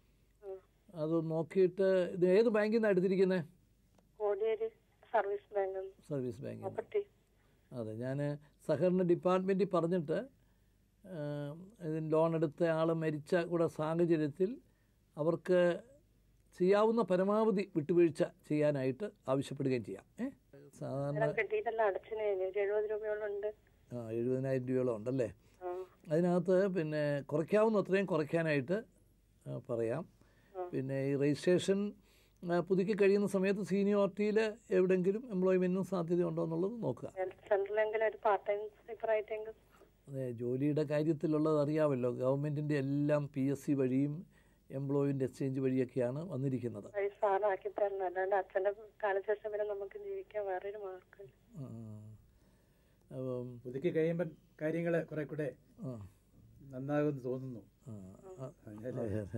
അത് നോക്കിയിട്ട് ഇത് ഏത് ബാങ്കിൽ നിന്നാണ് എടുത്തിരിക്കുന്നത് കോടിയേരി സർവീസ് ബാങ്ക് സർവീസ് ബാങ്കിൽ നിന്ന് പ്രോപ്പർട്ടി അതെ ഞാൻ സഹകരണ ഡിപ്പാർട്ട്മെൻറ്റിൽ പറഞ്ഞിട്ട് ആ, ഇതിന് ലോൺ എടുത്ത ആൾ മരിച്ച കൂടെ സാഹചര്യത്തിൽ അവർക്ക് ചെയ്യാവുന്ന പരമാവധി വിട്ടുവീഴ്ച ചെയ്യാനായിട്ട് ആവശ്യപ്പെടുകയും ചെയ്യാം ഏ സാധാരണ എല്ലാം കെട്ടിയിട്ടെല്ലാം അടച്ചിന് കഴിഞ്ഞു ഒരു എഴുപത് രൂപയോളം ഉണ്ട് ആ എഴുപതിനായിരം രൂപയോളം ഉണ്ടല്ലേ ആ. അതിനകത്ത് പിന്നെ കുറയ്ക്കാവുന്ന അത്രയും കുറയ്ക്കാനായിട്ട് ആ, പറയാം പിന്നെ ഈ രജിസ്ട്രേഷൻ ആ, പുതുക്കി കഴിയുന്ന സമയത്ത് സീനിയോറിറ്റിയിൽ എവിടെയെങ്കിലും എംപ്ലോയ്മെൻറ്റിനും സാധ്യതയുണ്ടോ എന്നുള്ളത് നോക്കുക സെൻട്രലെങ്കിലും ഒരു പാർട്ട് ടൈം സ്ലീപ്പർ ആയിട്ടെങ്കിലും അതെ ജോലിയുടെ കാര്യത്തിലുള്ളത് അറിയാമല്ലോ ഗവൺമെൻറ്റിൻ്റെ എല്ലാം പി എസ് സി വഴിയും എംപ്ലോയ്മെൻ്റ് എക്സ്ചേഞ്ച് വഴിയൊക്കെയാണ് വന്നിരിക്കുന്നത് വഴി സാറാക്കി തരണം അല്ലാണ്ട് അച്ഛന്റെ കാലശേഷം പിന്നെ നമുക്ക് ജീവിക്കാൻ വേറൊരു മാർഗം ആ. അപ്പം പുതുക്കി കഴിയുമ്പം കാര്യങ്ങൾ കുറെ കൂടെ ആ. നന്നാകുമെന്ന് തോന്നുന്നു ആ, ആ, അങ്ങനെയല്ലേ? അതെ, അതെ.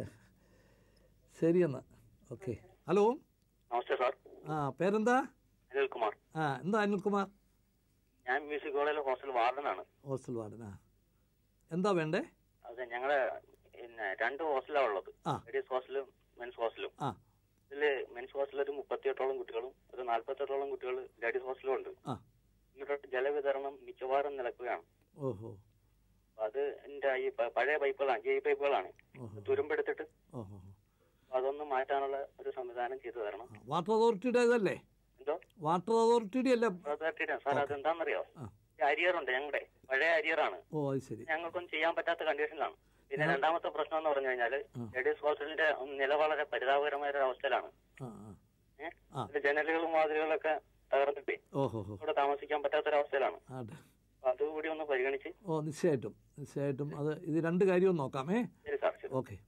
ശരി എന്നാ ഓക്കെ ഹലോ നമസ്തേ സാർ ആ പേരെന്താ അനിൽകുമാർ ആ എന്താ അനിൽകുമാർ ഞാൻ മ്യൂസിക് കോളേജിലെ ഹോസ്റ്റൽ വാർഡനാണ് ഹോസ്റ്റൽ വാർഡൻ ആ എന്താ വേണ്ടേ അതെ ഞങ്ങള് പിന്നെ രണ്ട് ഹോസ്റ്റലാണ് ഉള്ളത് ആ. ലേഡീസ് ഹോസ്റ്റലും മെൻസ് ഹോസ്റ്റലും ആ ഇതില് മെൻസ് ഹോസ്റ്റലിൽ ഒരു മുപ്പത്തിയെട്ടോളം കുട്ടികളും ഒരു നാല്പത്തെട്ടോളം കുട്ടികൾ ലേഡീസ് ഹോസ്റ്റലും ഉണ്ട് ആ എന്നിട്ട് ജലവിതരണം മിക്കവാറും നിലക്കുകയാണ് ഓഹോ അപ്പൊ അത് എന്റെ ഈ പ- പഴയ പൈപ്പുകളാണ് ജെ പൈപ്പുകളാണ് ഓഹോ തുരുമ്പെടുത്തിട്ട് ഓഹോ അപ്പൊ അതൊന്ന് മാറ്റാനുള്ള ഒരു സംവിധാനം ചെയ്തു തരണം വാട്ടർ അതോറിറ്റിയുടെ ഇതല്ലേ എന്തോ വാട്ടർ അതോറിറ്റിയുടെ അല്ല അതോറിറ്റിയുടെ സാർ അതെന്താണെന്നറിയോ ഈ അരിയറുണ്ട് ഞങ്ങളുടെ പഴയ അരിയറാണ് ഓ അത് ശരി ഞങ്ങൾക്കൊന്നും ചെയ്യാൻ പറ്റാത്ത കണ്ടീഷനിലാണ് പിന്നെ ആ. രണ്ടാമത്തെ പ്രശ്നം എന്ന് പറഞ്ഞു കഴിഞ്ഞാല് ആ. ലേഡീസ് ഹോസ്റ്റലിന്റെ നില വളരെ പരിതാപകരമായ ഒരു അവസ്ഥയിലാണ് ആ ആ ഏഹ് ആ. അതിന്റെ ജനലുകളും വാതിലുകളൊക്കെ തകർന്നിട്ടേ ഓഹോ ഹോ ഇവിടെ താമസിക്കാൻ പറ്റാത്തൊരവസ്ഥയിലാണ് ആട്ടെ അപ്പൊ അതുകൂടി ഒന്ന് പരിഗണിച്ച് ഓ നിശ്ചയമായിട്ടും നിശ്ചയമായിട്ടും അത് ഇത് രണ്ട് കാര്യവും നോക്കാമേ ശരി സാർ ശരി ഓക്കെ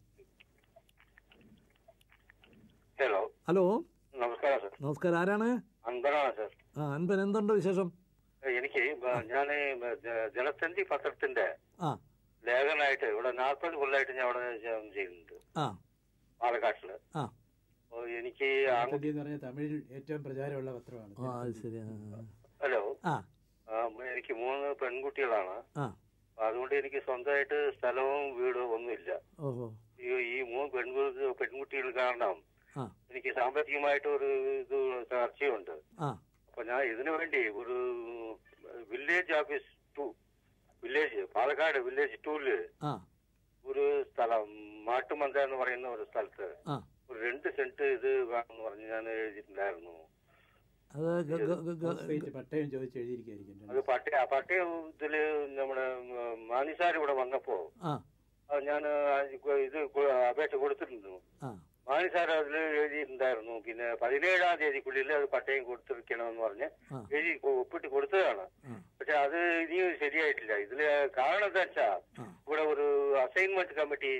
ഹലോ ഹലോ നമസ്കാരം സർ നമസ്കാരം ആരാണ് അൻപനാണ് സർ ആ അൻപൻ എന്തുണ്ട് വിശേഷം എനിക്ക് ഞാൻ ജനസന്ധി പത്രത്തിന്റെ ആ ലേഖനായിട്ട് ഇവിടെ നാൽപ്പത് കൊല്ലമായിട്ട് ഞാൻ അവിടെ ജോലി ചെയ്യുന്നുണ്ട് ആ പാലക്കാട്ടില് ആ അപ്പൊ എനിക്ക് ആൺ- ആനന്ദി എന്ന് പറഞ്ഞാൽ തമിഴിൽ ഏറ്റവും പ്രചാരമുള്ള പത്രമാണ് ആ അത് ശരി ആ, ആ. ഹലോ ആ ആ, എനിക്ക് മൂന്ന് പെൺകുട്ടികളാണ് ആ അപ്പൊ അതുകൊണ്ട് എനിക്ക് സ്വന്തമായിട്ട് സ്ഥലവും വീടും ഒന്നുമില്ല ഓഹോ ഈ ഈ മൂന്ന് പെൺകുട്ടി പെൺകുട്ടികൾ കാരണം ആ എനിക്ക് സാമ്പത്തികമായിട്ട് ഒരു ഇത് ചർച്ചയുണ്ട് ആ അപ്പൊ ഞാൻ ഇതിനു വേണ്ടി ഒരു village office to village Palakkad village ടൂല് ആ ഒരു സ്ഥലം മാട്ടുമന്ത എന്ന് പറയുന്ന ഒരു സ്ഥലത്ത് ആ ഒരു രണ്ട് സെന്റ് ഇത് വേണമെന്ന് പറഞ്ഞ് ഞാൻ എഴുതിയിട്ടുണ്ടായിരുന്നു അത് ഗ- ഗ- ഗ- ഗ- സ്റ്റേറ്റ് പട്ടയം ചോദിച്ച് എഴുതിയിരിക്കുകയായിരിക്കും അത് പട്ടയ പട്ടയം ഇതില് നമ്മുടെ മാനിസാർ ഇവിടെ വന്നപ്പോ ആ അത് ഞാൻ ഇത് കൊ- അപേക്ഷ കൊടുത്തിരുന്നു ആ മാനിസാർ അതിൽ എഴുതിയിട്ടുണ്ടായിരുന്നു പിന്നെ പതിനേഴാം തീയതിക്കുള്ളിൽ അത് പട്ടയം കൊടുത്തിരിക്കണമെന്ന് പറഞ്ഞ് ആ. എഴുതി കൊ- ഒപ്പിട്ട് കൊടുത്തതാണ് ആ. പക്ഷെ അത് ഇനിയും ശരിയായിട്ടില്ല ഇതില് കാരണം എന്താ വെച്ചാ ഇവിടെ ഒരു അസൈൻമെന്റ് കമ്മിറ്റി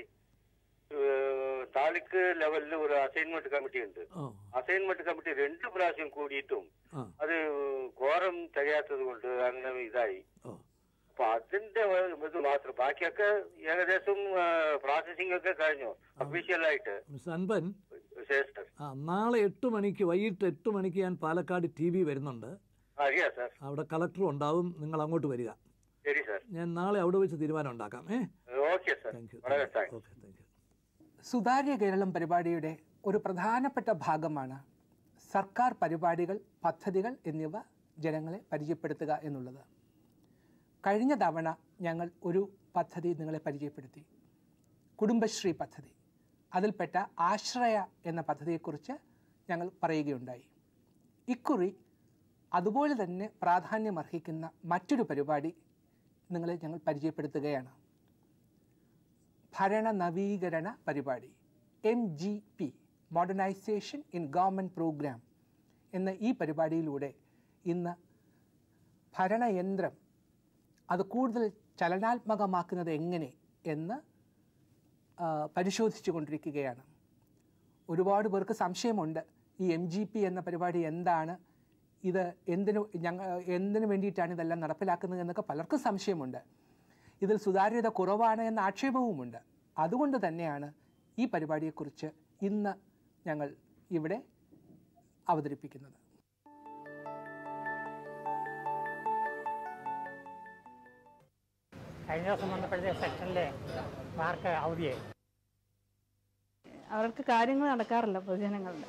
ഏഹ്, താലൂക്ക് ലെവലിൽ ഒരു അസൈൻമെന്റ് കമ്മിറ്റി ഉണ്ട് ഓ അസൈൻമെന്റ് കമ്മിറ്റി രണ്ട് പ്രാവശ്യം കൂടിയിട്ടും ആ അത് കോറം തികയാത്തത് കൊണ്ട് അങ്ങനെ ഇതായി ഓ അപ്പൊ അതിന്റെ ഇത് മാത്രം ബാക്കിയൊക്കെ ഏകദേശം പ്രോസസ്സിംഗ് ഒക്കെ കഴിഞ്ഞു ഒഫീഷ്യലായിട്ട് മിസ് അൻപൻ ശേഷം ആ നാളെ എട്ട് മണിക്ക് വൈകിട്ട് എട്ട് മണിക്ക് ഞാൻ പാലക്കാട് ടി വി വരുന്നുണ്ട് അറിയാം സാർ അവിടെ കളക്ടറും ഉണ്ടാവും നിങ്ങൾ അങ്ങോട്ട് വരിക ശരി സാർ ഞാൻ നാളെ അവിടെ വെച്ച് തീരുമാനം ഉണ്ടാക്കാം ഏ ഓക്കെ സാർ താങ്ക് യു വളരെ താങ്ക്സ് ഓക്കെ താങ്ക് യു സുതാര്യ കേരളം പരിപാടിയുടെ ഒരു പ്രധാനപ്പെട്ട ഭാഗമാണ് സർക്കാർ പരിപാടികൾ പദ്ധതികൾ എന്നിവ ജനങ്ങളെ പരിചയപ്പെടുത്തുക എന്നുള്ളത് കഴിഞ്ഞ തവണ ഞങ്ങൾ ഒരു പദ്ധതി നിങ്ങളെ പരിചയപ്പെടുത്തി കുടുംബശ്രീ പദ്ധതി അതിൽപ്പെട്ട ആശ്രയ എന്ന പദ്ധതിയെക്കുറിച്ച് ഞങ്ങൾ പറയുകയുണ്ടായി ഇക്കുറി അതുപോലെ തന്നെ പ്രാധാന്യമർഹിക്കുന്ന മറ്റൊരു പരിപാടി നിങ്ങളെ ഞങ്ങൾ പരിചയപ്പെടുത്തുകയാണ് ഭരണ നവീകരണ പരിപാടി M G P modernisation in government programme എന്ന ഈ പരിപാടിയിലൂടെ ഇന്ന് ഭരണയന്ത്രം അത് കൂടുതൽ ചലനാത്മകമാക്കുന്നത് എങ്ങനെ എന്ന് ആ, പരിശോധിച്ചു കൊണ്ടിരിക്കുകയാണ് ഒരുപാട് പേർക്ക് സംശയമുണ്ട് ഈ എം ജി പി എന്ന പരിപാടി എന്താണ് ഇത് എന്തിനു ഞങ്ങൾ എന്തിനു വേണ്ടിയിട്ടാണ് ഇതെല്ലാം നടപ്പിലാക്കുന്നത് എന്നൊക്കെ പലർക്കും സംശയമുണ്ട് ഇതിൽ സുതാര്യത കുറവാണ് എന്ന ആക്ഷേപവുമുണ്ട് അതുകൊണ്ട് തന്നെയാണ് ഈ പരിപാടിയെക്കുറിച്ച് ഇന്ന് ഞങ്ങൾ ഇവിടെ അവതരിപ്പിക്കുന്നത് കഴിഞ്ഞ ദിവസം വന്നപ്പോഴത്തെ സെക്ഷനിലെ മാർക്ക് അവധിയായി അവർക്ക് കാര്യങ്ങൾ നടക്കാറില്ല പൊതുജനങ്ങളുടെ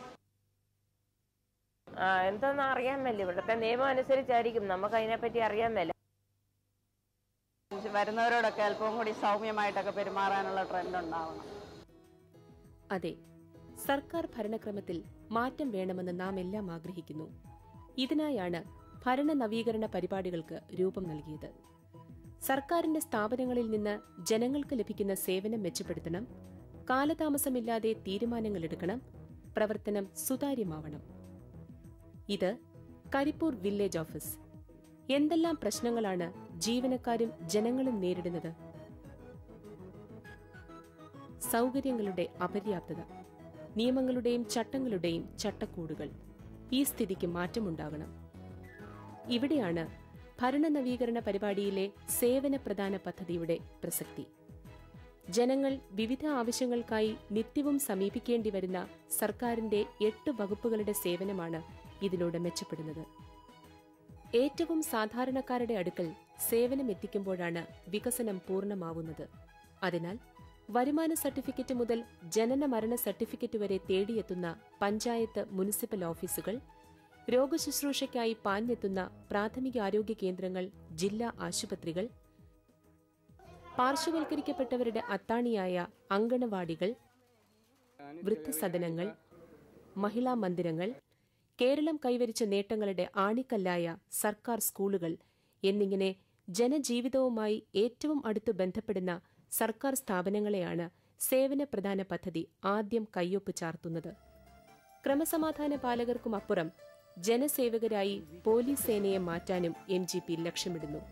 ആ എന്താന്ന് അറിയാൻ മേല ഇവിടുത്തെ നിയമം അനുസരിച്ചായിരിക്കും നമുക്ക് അതിനെപ്പറ്റി അറിയാൻ മേല വരുന്നവരോടൊക്കെ അല്പം കൂടി സൗമ്യമായിട്ടൊക്കെ പെരുമാറാനുള്ള ട്രെൻഡ് ഉണ്ടാവണം അതെ സർക്കാർ ഭരണക്രമത്തിൽ മാറ്റം വേണമെന്ന് നാം എല്ലാം ആഗ്രഹിക്കുന്നു ഇതിനായാണ് ഭരണ നവീകരണ പരിപാടികൾക്ക് രൂപം നൽകിയത് സർക്കാരിന്റെ സ്ഥാപനങ്ങളിൽ നിന്ന് ജനങ്ങൾക്ക് ലഭിക്കുന്ന സേവനം മെച്ചപ്പെടുത്തണം കാലതാമസമില്ലാതെ തീരുമാനങ്ങൾ എടുക്കണം പ്രവർത്തനം സുതാര്യമാവണം ഇത് കരിപ്പൂർ വില്ലേജ് ഓഫീസ് എന്തെല്ലാം പ്രശ്നങ്ങളാണ് ജീവനക്കാരും ജനങ്ങളും നേരിടുന്നത് സൗകര്യങ്ങളുടെ അപര്യാപ്തത നിയമങ്ങളുടെയും ചട്ടങ്ങളുടെയും ചട്ടക്കൂടുകൾ ഈ സ്ഥിതിക്ക് മാറ്റമുണ്ടാകണം ഇവിടെയാണ് ഭരണ നവീകരണ പരിപാടിയിലെ സേവന പ്രധാന പദ്ധതിയുടെ പ്രസക്തി ജനങ്ങൾ വിവിധ ആവശ്യങ്ങൾക്കായി നിത്യവും സമീപിക്കേണ്ടി വരുന്ന സർക്കാരിന്റെ എട്ട് വകുപ്പുകളുടെ സേവനമാണ് ഇതിലൂടെ മെച്ചപ്പെടുന്നത് ഏറ്റവും സാധാരണക്കാരുടെ അടുക്കൽ സേവനം എത്തിക്കുമ്പോഴാണ് വികസനം പൂർണ്ണമാവുന്നത് അതിനാൽ വരുമാന സർട്ടിഫിക്കറ്റ് മുതൽ ജനന മരണ സർട്ടിഫിക്കറ്റ് വരെ തേടിയെത്തുന്ന പഞ്ചായത്ത് മുനിസിപ്പൽ ഓഫീസുകൾ രോഗശുശ്രൂഷയ്ക്കായി പാഞ്ഞെത്തുന്ന പ്രാഥമികാരോഗ്യ കേന്ദ്രങ്ങൾ ജില്ലാ ആശുപത്രികൾ പാർശ്വവൽക്കരിക്കപ്പെട്ടവരുടെ അത്താണിയായ അങ്കണവാടികൾ വൃദ്ധസദനങ്ങൾ മഹിളാ മന്ദിരങ്ങൾ കേരളം കൈവരിച്ച നേട്ടങ്ങളുടെ ആണിക്കല്ലായ സർക്കാർ സ്കൂളുകൾ എന്നിങ്ങനെ ജനജീവിതവുമായി ഏറ്റവും അടുത്ത് ബന്ധപ്പെടുന്ന സർക്കാർ സ്ഥാപനങ്ങളെയാണ് സേവന പ്രധാന പദ്ധതി ആദ്യം കയ്യൊപ്പ് ചാർത്തുന്നത് ക്രമസമാധാന പാലകർക്കുമപ്പുറം ജനസേവകരായി പോലീസ് സേനയെ മാറ്റാനും എം ജി പി ലക്ഷ്യമിടുന്നു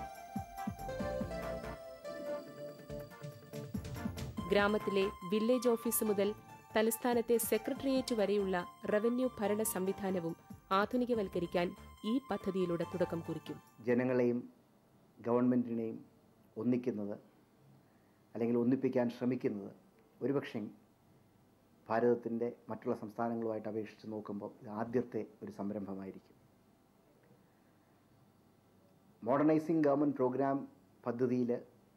ഗ്രാമത്തിലെ വില്ലേജ് ഓഫീസ് മുതൽ തലസ്ഥാനത്തെ സെക്രട്ടേറിയറ്റ് വരെയുള്ള റവന്യൂ ഭരണ സംവിധാനവും ആധുനികവൽക്കരിക്കാൻ ഈ പദ്ധതിയിലൂടെ തുടക്കം കുറിക്കും ജനങ്ങളെയും ഗവൺമെൻറ്റിനെയും ഒന്നിക്കുന്നത് അല്ലെങ്കിൽ ഒന്നിപ്പിക്കാൻ ശ്രമിക്കുന്നത് ഒരുപക്ഷെ ഭാരതത്തിൻ്റെ മറ്റുള്ള സംസ്ഥാനങ്ങളുമായിട്ട് അപേക്ഷിച്ച് നോക്കുമ്പോൾ ഇത് ആദ്യത്തെ ഒരു സംരംഭമായിരിക്കും മോഡേണൈസിങ് ഗവൺമെൻറ് പ്രോഗ്രാം പദ്ധതിയിൽ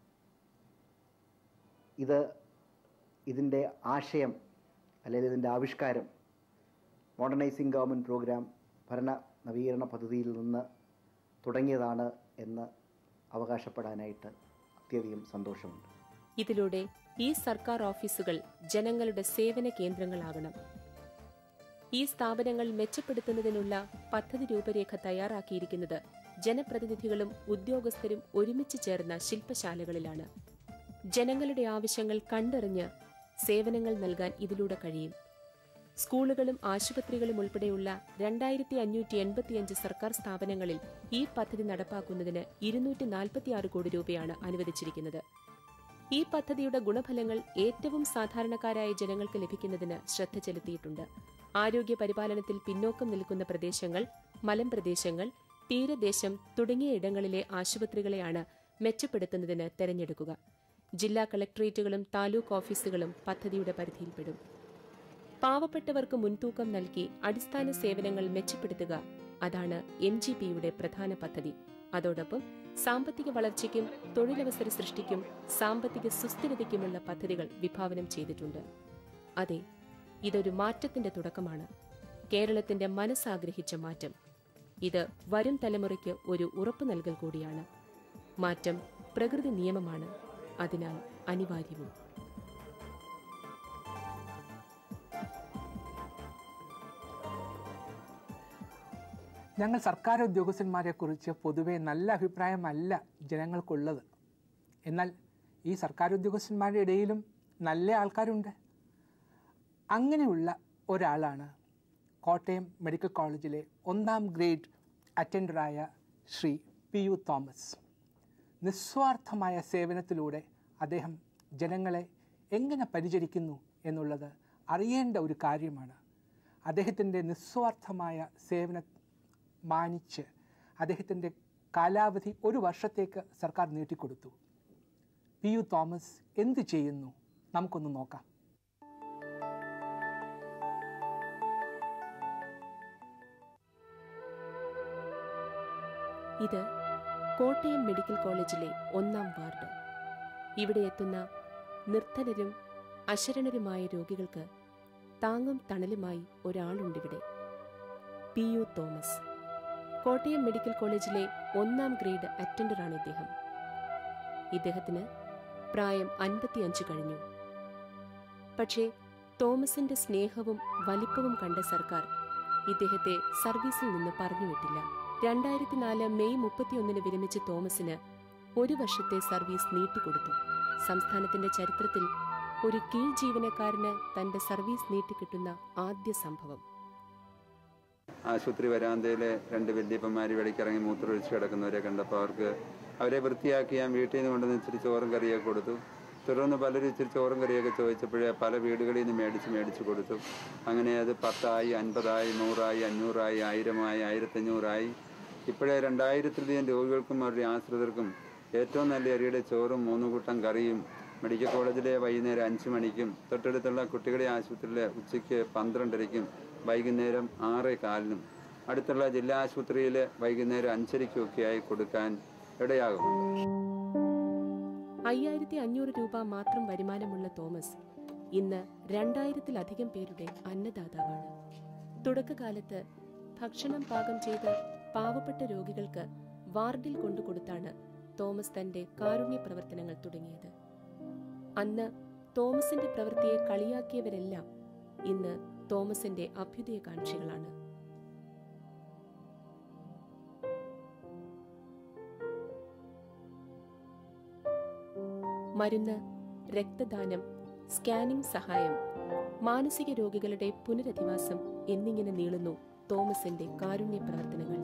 ഇത് ഇതിൻ്റെ ആശയം അല്ലെങ്കിൽ ഇതിൻ്റെ ആവിഷ്കാരം മോഡേണൈസിങ് ഗവൺമെൻറ് പ്രോഗ്രാം ഭരണ നവീകരണ പദ്ധതിയിൽ നിന്ന് തുടങ്ങിയതാണ് എന്ന് അവകാശപ്പെടാനായിട്ട് അത്യധികം സന്തോഷമുണ്ട് ഇതിലൂടെ ഈ സർക്കാർ ഓഫീസുകൾ ജനങ്ങളുടെ സേവന കേന്ദ്രങ്ങളാകണം ഈ സ്ഥാപനങ്ങൾ മെച്ചപ്പെടുത്തുന്നതിനുള്ള പദ്ധതി രൂപരേഖ തയ്യാറാക്കിയിരിക്കുന്നത് ജനപ്രതിനിധികളും ഉദ്യോഗസ്ഥരും ഒരുമിച്ച് ചേർന്ന ശില്പശാലകളിലാണ് ജനങ്ങളുടെ ആവശ്യങ്ങൾ കണ്ടറിഞ്ഞ് സേവനങ്ങൾ നൽകാൻ ഇതിലൂടെ കഴിയും സ്കൂളുകളും ആശുപത്രികളും ഉൾപ്പെടെയുള്ള രണ്ടായിരത്തി അഞ്ഞൂറ്റി എൺപത്തിയഞ്ച് സർക്കാർ സ്ഥാപനങ്ങളിൽ ഈ പദ്ധതി നടപ്പാക്കുന്നതിന് ഇരുന്നൂറ്റി നാൽപ്പത്തിയാറ് കോടി രൂപയാണ് അനുവദിച്ചിരിക്കുന്നത് ഈ പദ്ധതിയുടെ ഗുണഫലങ്ങൾ ഏറ്റവും സാധാരണക്കാരായ ജനങ്ങൾക്ക് ലഭിക്കുന്നതിന് ശ്രദ്ധ ചെലുത്തിയിട്ടുണ്ട് ആരോഗ്യ പരിപാലനത്തിൽ പിന്നോക്കം നിൽക്കുന്ന പ്രദേശങ്ങൾ മലമ്പ്രദേശങ്ങൾ തീരദേശം തുടങ്ങിയ ഇടങ്ങളിലെ ആശുപത്രികളെയാണ് മെച്ചപ്പെടുത്തുന്നതിന് തെരഞ്ഞെടുക്കുക ജില്ലാ കളക്ടറേറ്റുകളും താലൂക്ക് ഓഫീസുകളും പദ്ധതിയുടെ പരിധിയിൽപ്പെടും പാവപ്പെട്ടവർക്ക് മുൻതൂക്കം നൽകി അടിസ്ഥാന സേവനങ്ങൾ മെച്ചപ്പെടുത്തുക അതാണ് എം ജി പിയുടെ പ്രധാന പദ്ധതി അതോടൊപ്പം സാമ്പത്തിക വളർച്ചയ്ക്കും തൊഴിലവസര സൃഷ്ടിക്കും സാമ്പത്തിക സുസ്ഥിരതയ്ക്കുമുള്ള പദ്ധതികൾ വിഭാവനം ചെയ്തിട്ടുണ്ട് അതെ ഇതൊരു മാറ്റത്തിന്റെ തുടക്കമാണ് കേരളത്തിന്റെ മനസ്സാഗ്രഹിച്ച മാറ്റം ഇത് വരും തലമുറയ്ക്ക് ഒരു ഉറപ്പു നൽകൽ കൂടിയാണ് മാറ്റം പ്രകൃതി നിയമമാണ് അതിനാൽ അനിവാര്യവും ഞങ്ങൾ സർക്കാർ ഉദ്യോഗസ്ഥന്മാരെക്കുറിച്ച് പൊതുവെ നല്ല അഭിപ്രായമല്ല ജനങ്ങൾക്കുള്ളത് എന്നാൽ ഈ സർക്കാർ ഉദ്യോഗസ്ഥന്മാരുടെ ഇടയിലും നല്ല ആൾക്കാരുണ്ട് അങ്ങനെയുള്ള ഒരാളാണ് കോട്ടയം മെഡിക്കൽ കോളേജിലെ ഒന്നാം ഗ്രേഡ് അറ്റൻഡറായ ശ്രീ പി യു തോമസ് നിസ്വാർത്ഥമായ സേവനത്തിലൂടെ അദ്ദേഹം ജനങ്ങളെ എങ്ങനെ പരിചരിക്കുന്നു എന്നുള്ളത് അറിയേണ്ട ഒരു കാര്യമാണ് അദ്ദേഹത്തിൻ്റെ നിസ്വാർത്ഥമായ സേവന മാനിച്ച് അദ്ദേഹത്തിൻ്റെ കാലാവധി ഒരു വർഷത്തേക്ക് സർക്കാർ നീട്ടിക്കൊടുത്തു പി യു തോമസ് എന്ത് ചെയ്യുന്നു നമുക്കൊന്ന് നോക്കാം ഇത് കോട്ടയം മെഡിക്കൽ കോളേജിലെ ഒന്നാം വാർഡ് ഇവിടെ എത്തുന്ന നിർധനരും അശരണരുമായ രോഗികൾക്ക് താങ്ങും തണലുമായി ഒരാളുണ്ടിവിടെ P U Thomas Kottayam medical കോളേജിലെ ഒന്നാം ഗ്രേഡ് അറ്റൻഡറാണ് ഇദ്ദേഹം ഇദ്ദേഹത്തിന് പ്രായം അൻപത്തിയഞ്ച് കഴിഞ്ഞു പക്ഷേ തോമസിന്റെ സ്നേഹവും വലിപ്പവും കണ്ട സർക്കാർ ഇദ്ദേഹത്തെ സർവീസിൽ നിന്ന് പറഞ്ഞുവിട്ടില്ല രണ്ടായിരത്തി നാല് മെയ് മുപ്പത്തിയൊന്നിന് വിരമിച്ച തോമസിന് ഒരു വർഷത്തെ സർവീസ് നീട്ടിക്കൊടുത്തു സംസ്ഥാനത്തിന്റെ ചരിത്രത്തിൽ ഒരു കീഴ് ജീവനക്കാരന് തന്റെ സർവീസ് നീട്ടിക്കിട്ടുന്ന ആദ്യ സംഭവം ആശുപത്രി വരാന്തയിലെ രണ്ട് വല്യപ്പന്മാർ വെളിക്കിറങ്ങി മൂത്രമൊഴിച്ച് കിടക്കുന്നവരെ കണ്ടപ്പോൾ അവർക്ക് അവരെ വൃത്തിയാക്കി ഞാൻ വീട്ടിൽ നിന്ന് കൊണ്ടുവന്ന് ഇച്ചിരി ചോറും കറിയൊക്കെ കൊടുത്തു തുടർന്ന് പലരും ഇച്ചിരി ചോറും കറിയൊക്കെ ചോദിച്ചപ്പോഴേ പല വീടുകളിൽ നിന്ന് മേടിച്ച് മേടിച്ച് കൊടുത്തു അങ്ങനെ അത് പത്തായി അൻപതായി നൂറായി അഞ്ഞൂറായി ആയിരമായി ആയിരത്തഞ്ഞൂറായി ഇപ്പോഴേ രണ്ടായിരത്തിലധികം രോഗികൾക്കും അവരുടെ ആശ്രിതർക്കും ഏറ്റവും നല്ല അരിയുടെ ചോറും മൂന്ന് കൂട്ടം കറിയും മെഡിക്കൽ കോളേജിലെ വൈകുന്നേരം അഞ്ച് മണിക്കും തൊട്ടടുത്തുള്ള കുട്ടികളെ ആശുപത്രിയിലെ ഉച്ചയ്ക്ക് പന്ത്രണ്ടരയ്ക്കും വൈകുന്നേരം ആറ് കാലിനും അടുത്തുള്ള ജില്ലാ ആശുപത്രിയിൽ വൈകുന്നേരം അഞ്ചരയ്ക്കുമൊക്കെയായി കൊടുക്കാൻ ഇടയാകും അയ്യായിരത്തി അഞ്ഞൂറ് രൂപ മാത്രം വരുമാനമുള്ള തോമസ് ഇന്ന് രണ്ടായിരത്തിലധികം പേരുടെ അന്നദാതാവാണ് തുടക്കകാലത്ത് ഭക്ഷണം പാകം ചെയ്ത് പാവപ്പെട്ട രോഗികൾക്ക് വാർഡിൽ കൊണ്ടുകൊടുത്താണ് തോമസ് തന്റെ കാരുണ്യ പ്രവർത്തനങ്ങൾ തുടങ്ങിയത് അന്ന് തോമസിന്റെ പ്രവൃത്തിയെ കളിയാക്കിയവരെല്ലാം ഇന്ന് തോമസിന്റെ അഭ്യുദയകാംക്ഷികളാണ് മരുന്ന് രക്തദാനം സ്കാനിംഗ് സഹായം മാനസിക രോഗികളുടെ പുനരധിവാസം എന്നിങ്ങനെ നീളുന്നു തോമസിന്റെ കാരുണ്യ പ്രവർത്തനങ്ങൾ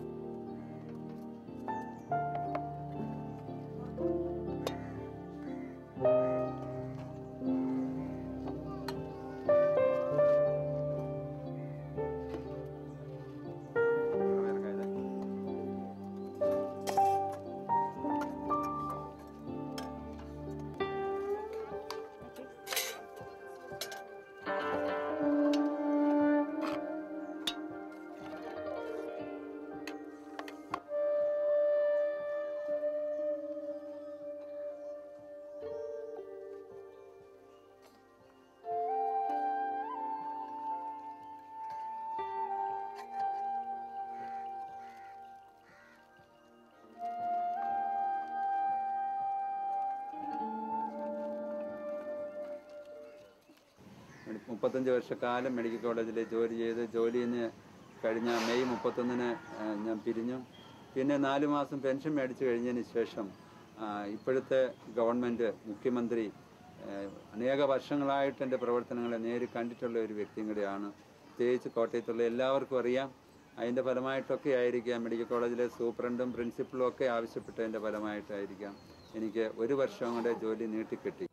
മുപ്പത്തഞ്ച് വർഷക്കാലം മെഡിക്കൽ കോളേജിൽ ജോലി ചെയ്ത് ജോലിയിൽ നിന്ന് കഴിഞ്ഞ മെയ് മുപ്പത്തൊന്നിന് ആ, ഞാൻ പിരിഞ്ഞു പിന്നെ നാല് മാസം പെൻഷൻ മേടിച്ചു കഴിഞ്ഞതിന് ശേഷം ആ, ഇപ്പോഴത്തെ ഗവൺമെൻറ് മുഖ്യമന്ത്രി ആ, അനേക വർഷങ്ങളായിട്ട് എൻ്റെ പ്രവർത്തനങ്ങളെ നേരിൽ കണ്ടിട്ടുള്ള ഒരു വ്യക്തിയും കൂടിയാണ് പ്രത്യേകിച്ച് കോട്ടയത്തുള്ള എല്ലാവർക്കും അറിയാം അതിൻ്റെ ഫലമായിട്ടൊക്കെ ആയിരിക്കാം മെഡിക്കൽ കോളേജിലെ സൂപ്രണ്ടും പ്രിൻസിപ്പളും ഒക്കെ ആവശ്യപ്പെട്ടതിൻ്റെ ഫലമായിട്ടായിരിക്കാം എനിക്ക് ഒരു വർഷം കൂടെ ജോലി നീട്ടിക്കിട്ടി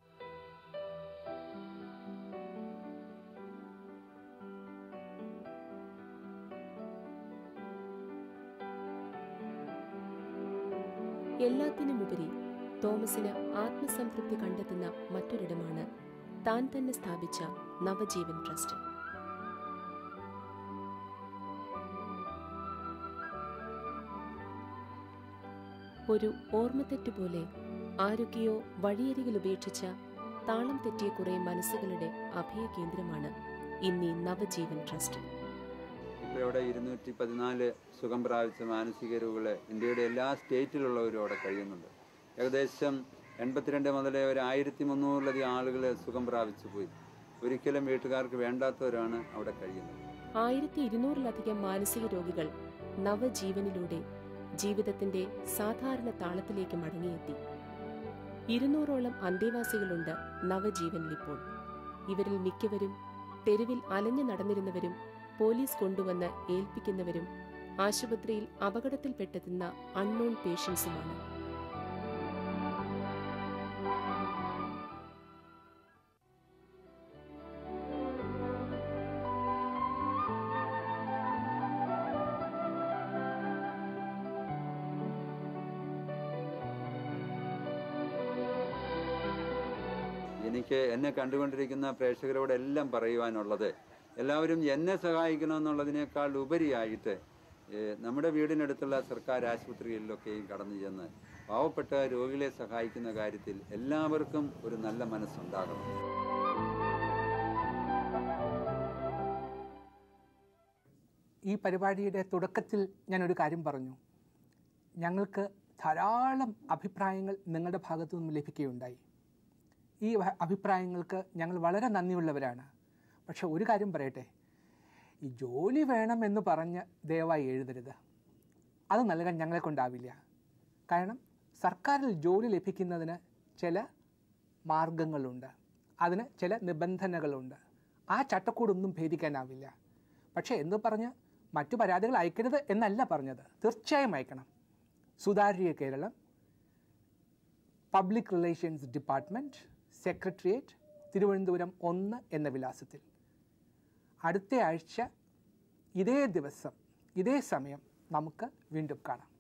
എല്ലാത്തിനുമുപരി തോമസിന് ആത്മസംതൃപ്തി കണ്ടെത്തുന്ന മറ്റൊരിടമാണ് താൻ തന്നെ സ്ഥാപിച്ച നവജീവൻ ട്രസ്റ്റ് ഒരു ഓർമ്മത്തെറ്റ് പോലെ ആരൊക്കെയോ വഴിയരികിൽ ഉപേക്ഷിച്ച താളം തെറ്റിയ കുറെ മനസ്സുകളുടെ അഭയകേന്ദ്രമാണ് ഇന്നീ നവജീവൻ ട്രസ്റ്റ് ഇപ്പോൾ ഇവിടെ ഇരുന്നൂറ്റി പതിനാല് സുഖം പ്രാപിച്ച മാനസിക രോഗികളെ ഇന്ത്യയുടെ എല്ലാ സ്റ്റേറ്റിലുള്ളവരും അവിടെ കഴിയുന്നുണ്ട് ഏകദേശം എൺപത്തിരണ്ട് മുതൽ ഒരു ആയിരത്തി മുന്നൂറിലധികം ആളുകൾ സുഖം പ്രാപിച്ചു പോയി ഒരിക്കലും വീട്ടുകാർക്ക് വേണ്ടാത്തവരാണ് അവിടെ കഴിയുന്നത് ആയിരത്തി ഇരുന്നൂറിലധികം മാനസിക രോഗികൾ നവജീവനിലൂടെ ജീവിതത്തിന്റെ സാധാരണ താളത്തിലേക്ക് മടങ്ങിയെത്തി ഇരുന്നൂറോളം അന്തേവാസികളുണ്ട് നവജീവനിലിപ്പോൾ ഇവരിൽ മിക്കവരും തെരുവിൽ അലഞ്ഞു നടന്നിരുന്നവരും പോലീസ് കൊണ്ടുവന്ന് ഏൽപ്പിക്കുന്നവരും ആശുപത്രിയിൽ അപകടത്തിൽപ്പെട്ടെത്തുന്ന അൺനോൺ പേഷ്യൻസുമാണ് എനിക്ക് എന്നെ കണ്ടുകൊണ്ടിരിക്കുന്ന പ്രേക്ഷകരോടെല്ലാം പറയുവാനുള്ളത് എല്ലാവരും എന്നെ സഹായിക്കണമെന്നുള്ളതിനേക്കാൾ ഉപരിയായിട്ട് ഏഹ്, നമ്മുടെ വീടിനടുത്തുള്ള സർക്കാർ ആശുപത്രികളിലൊക്കെയും കടന്നു ചെന്ന് പാവപ്പെട്ട രോഗികളെ സഹായിക്കുന്ന കാര്യത്തിൽ എല്ലാവർക്കും ഒരു നല്ല മനസ്സുണ്ടാകണം ഈ പരിപാടിയുടെ തുടക്കത്തിൽ ഞാനൊരു കാര്യം പറഞ്ഞു ഞങ്ങൾക്ക് ധാരാളം അഭിപ്രായങ്ങൾ നിങ്ങളുടെ ഭാഗത്തു നിന്നും ലഭിക്കുകയുണ്ടായി ഈ വ- അഭിപ്രായങ്ങൾക്ക് ഞങ്ങൾ വളരെ നന്ദിയുള്ളവരാണ് പക്ഷെ ഒരു കാര്യം പറയട്ടെ ഈ ജോലി വേണമെന്ന് പറഞ്ഞ് ദയവായി എഴുതരുത് അത് നൽകാൻ ഞങ്ങളെ കൊണ്ടാവില്ല കാരണം സർക്കാരിൽ ജോലി ലഭിക്കുന്നതിന് ചില മാർഗങ്ങളുണ്ട് അതിന് ചില നിബന്ധനകളുണ്ട് ആ ചട്ടക്കൂടൊന്നും ഭേദിക്കാനാവില്ല പക്ഷേ എന്ന് പറഞ്ഞ് മറ്റു പരാതികൾ അയക്കരുത് എന്നല്ല പറഞ്ഞത് തീർച്ചയായും അയക്കണം സുതാര്യ Keralam public relations department secretariat Thiruvananthapuram ഒന്ന് എന്ന വിലാസത്തിൽ അടുത്ത ആഴ്ച ഇതേ ദിവസം ഇതേ സമയം നമുക്ക് വീണ്ടും കാണാം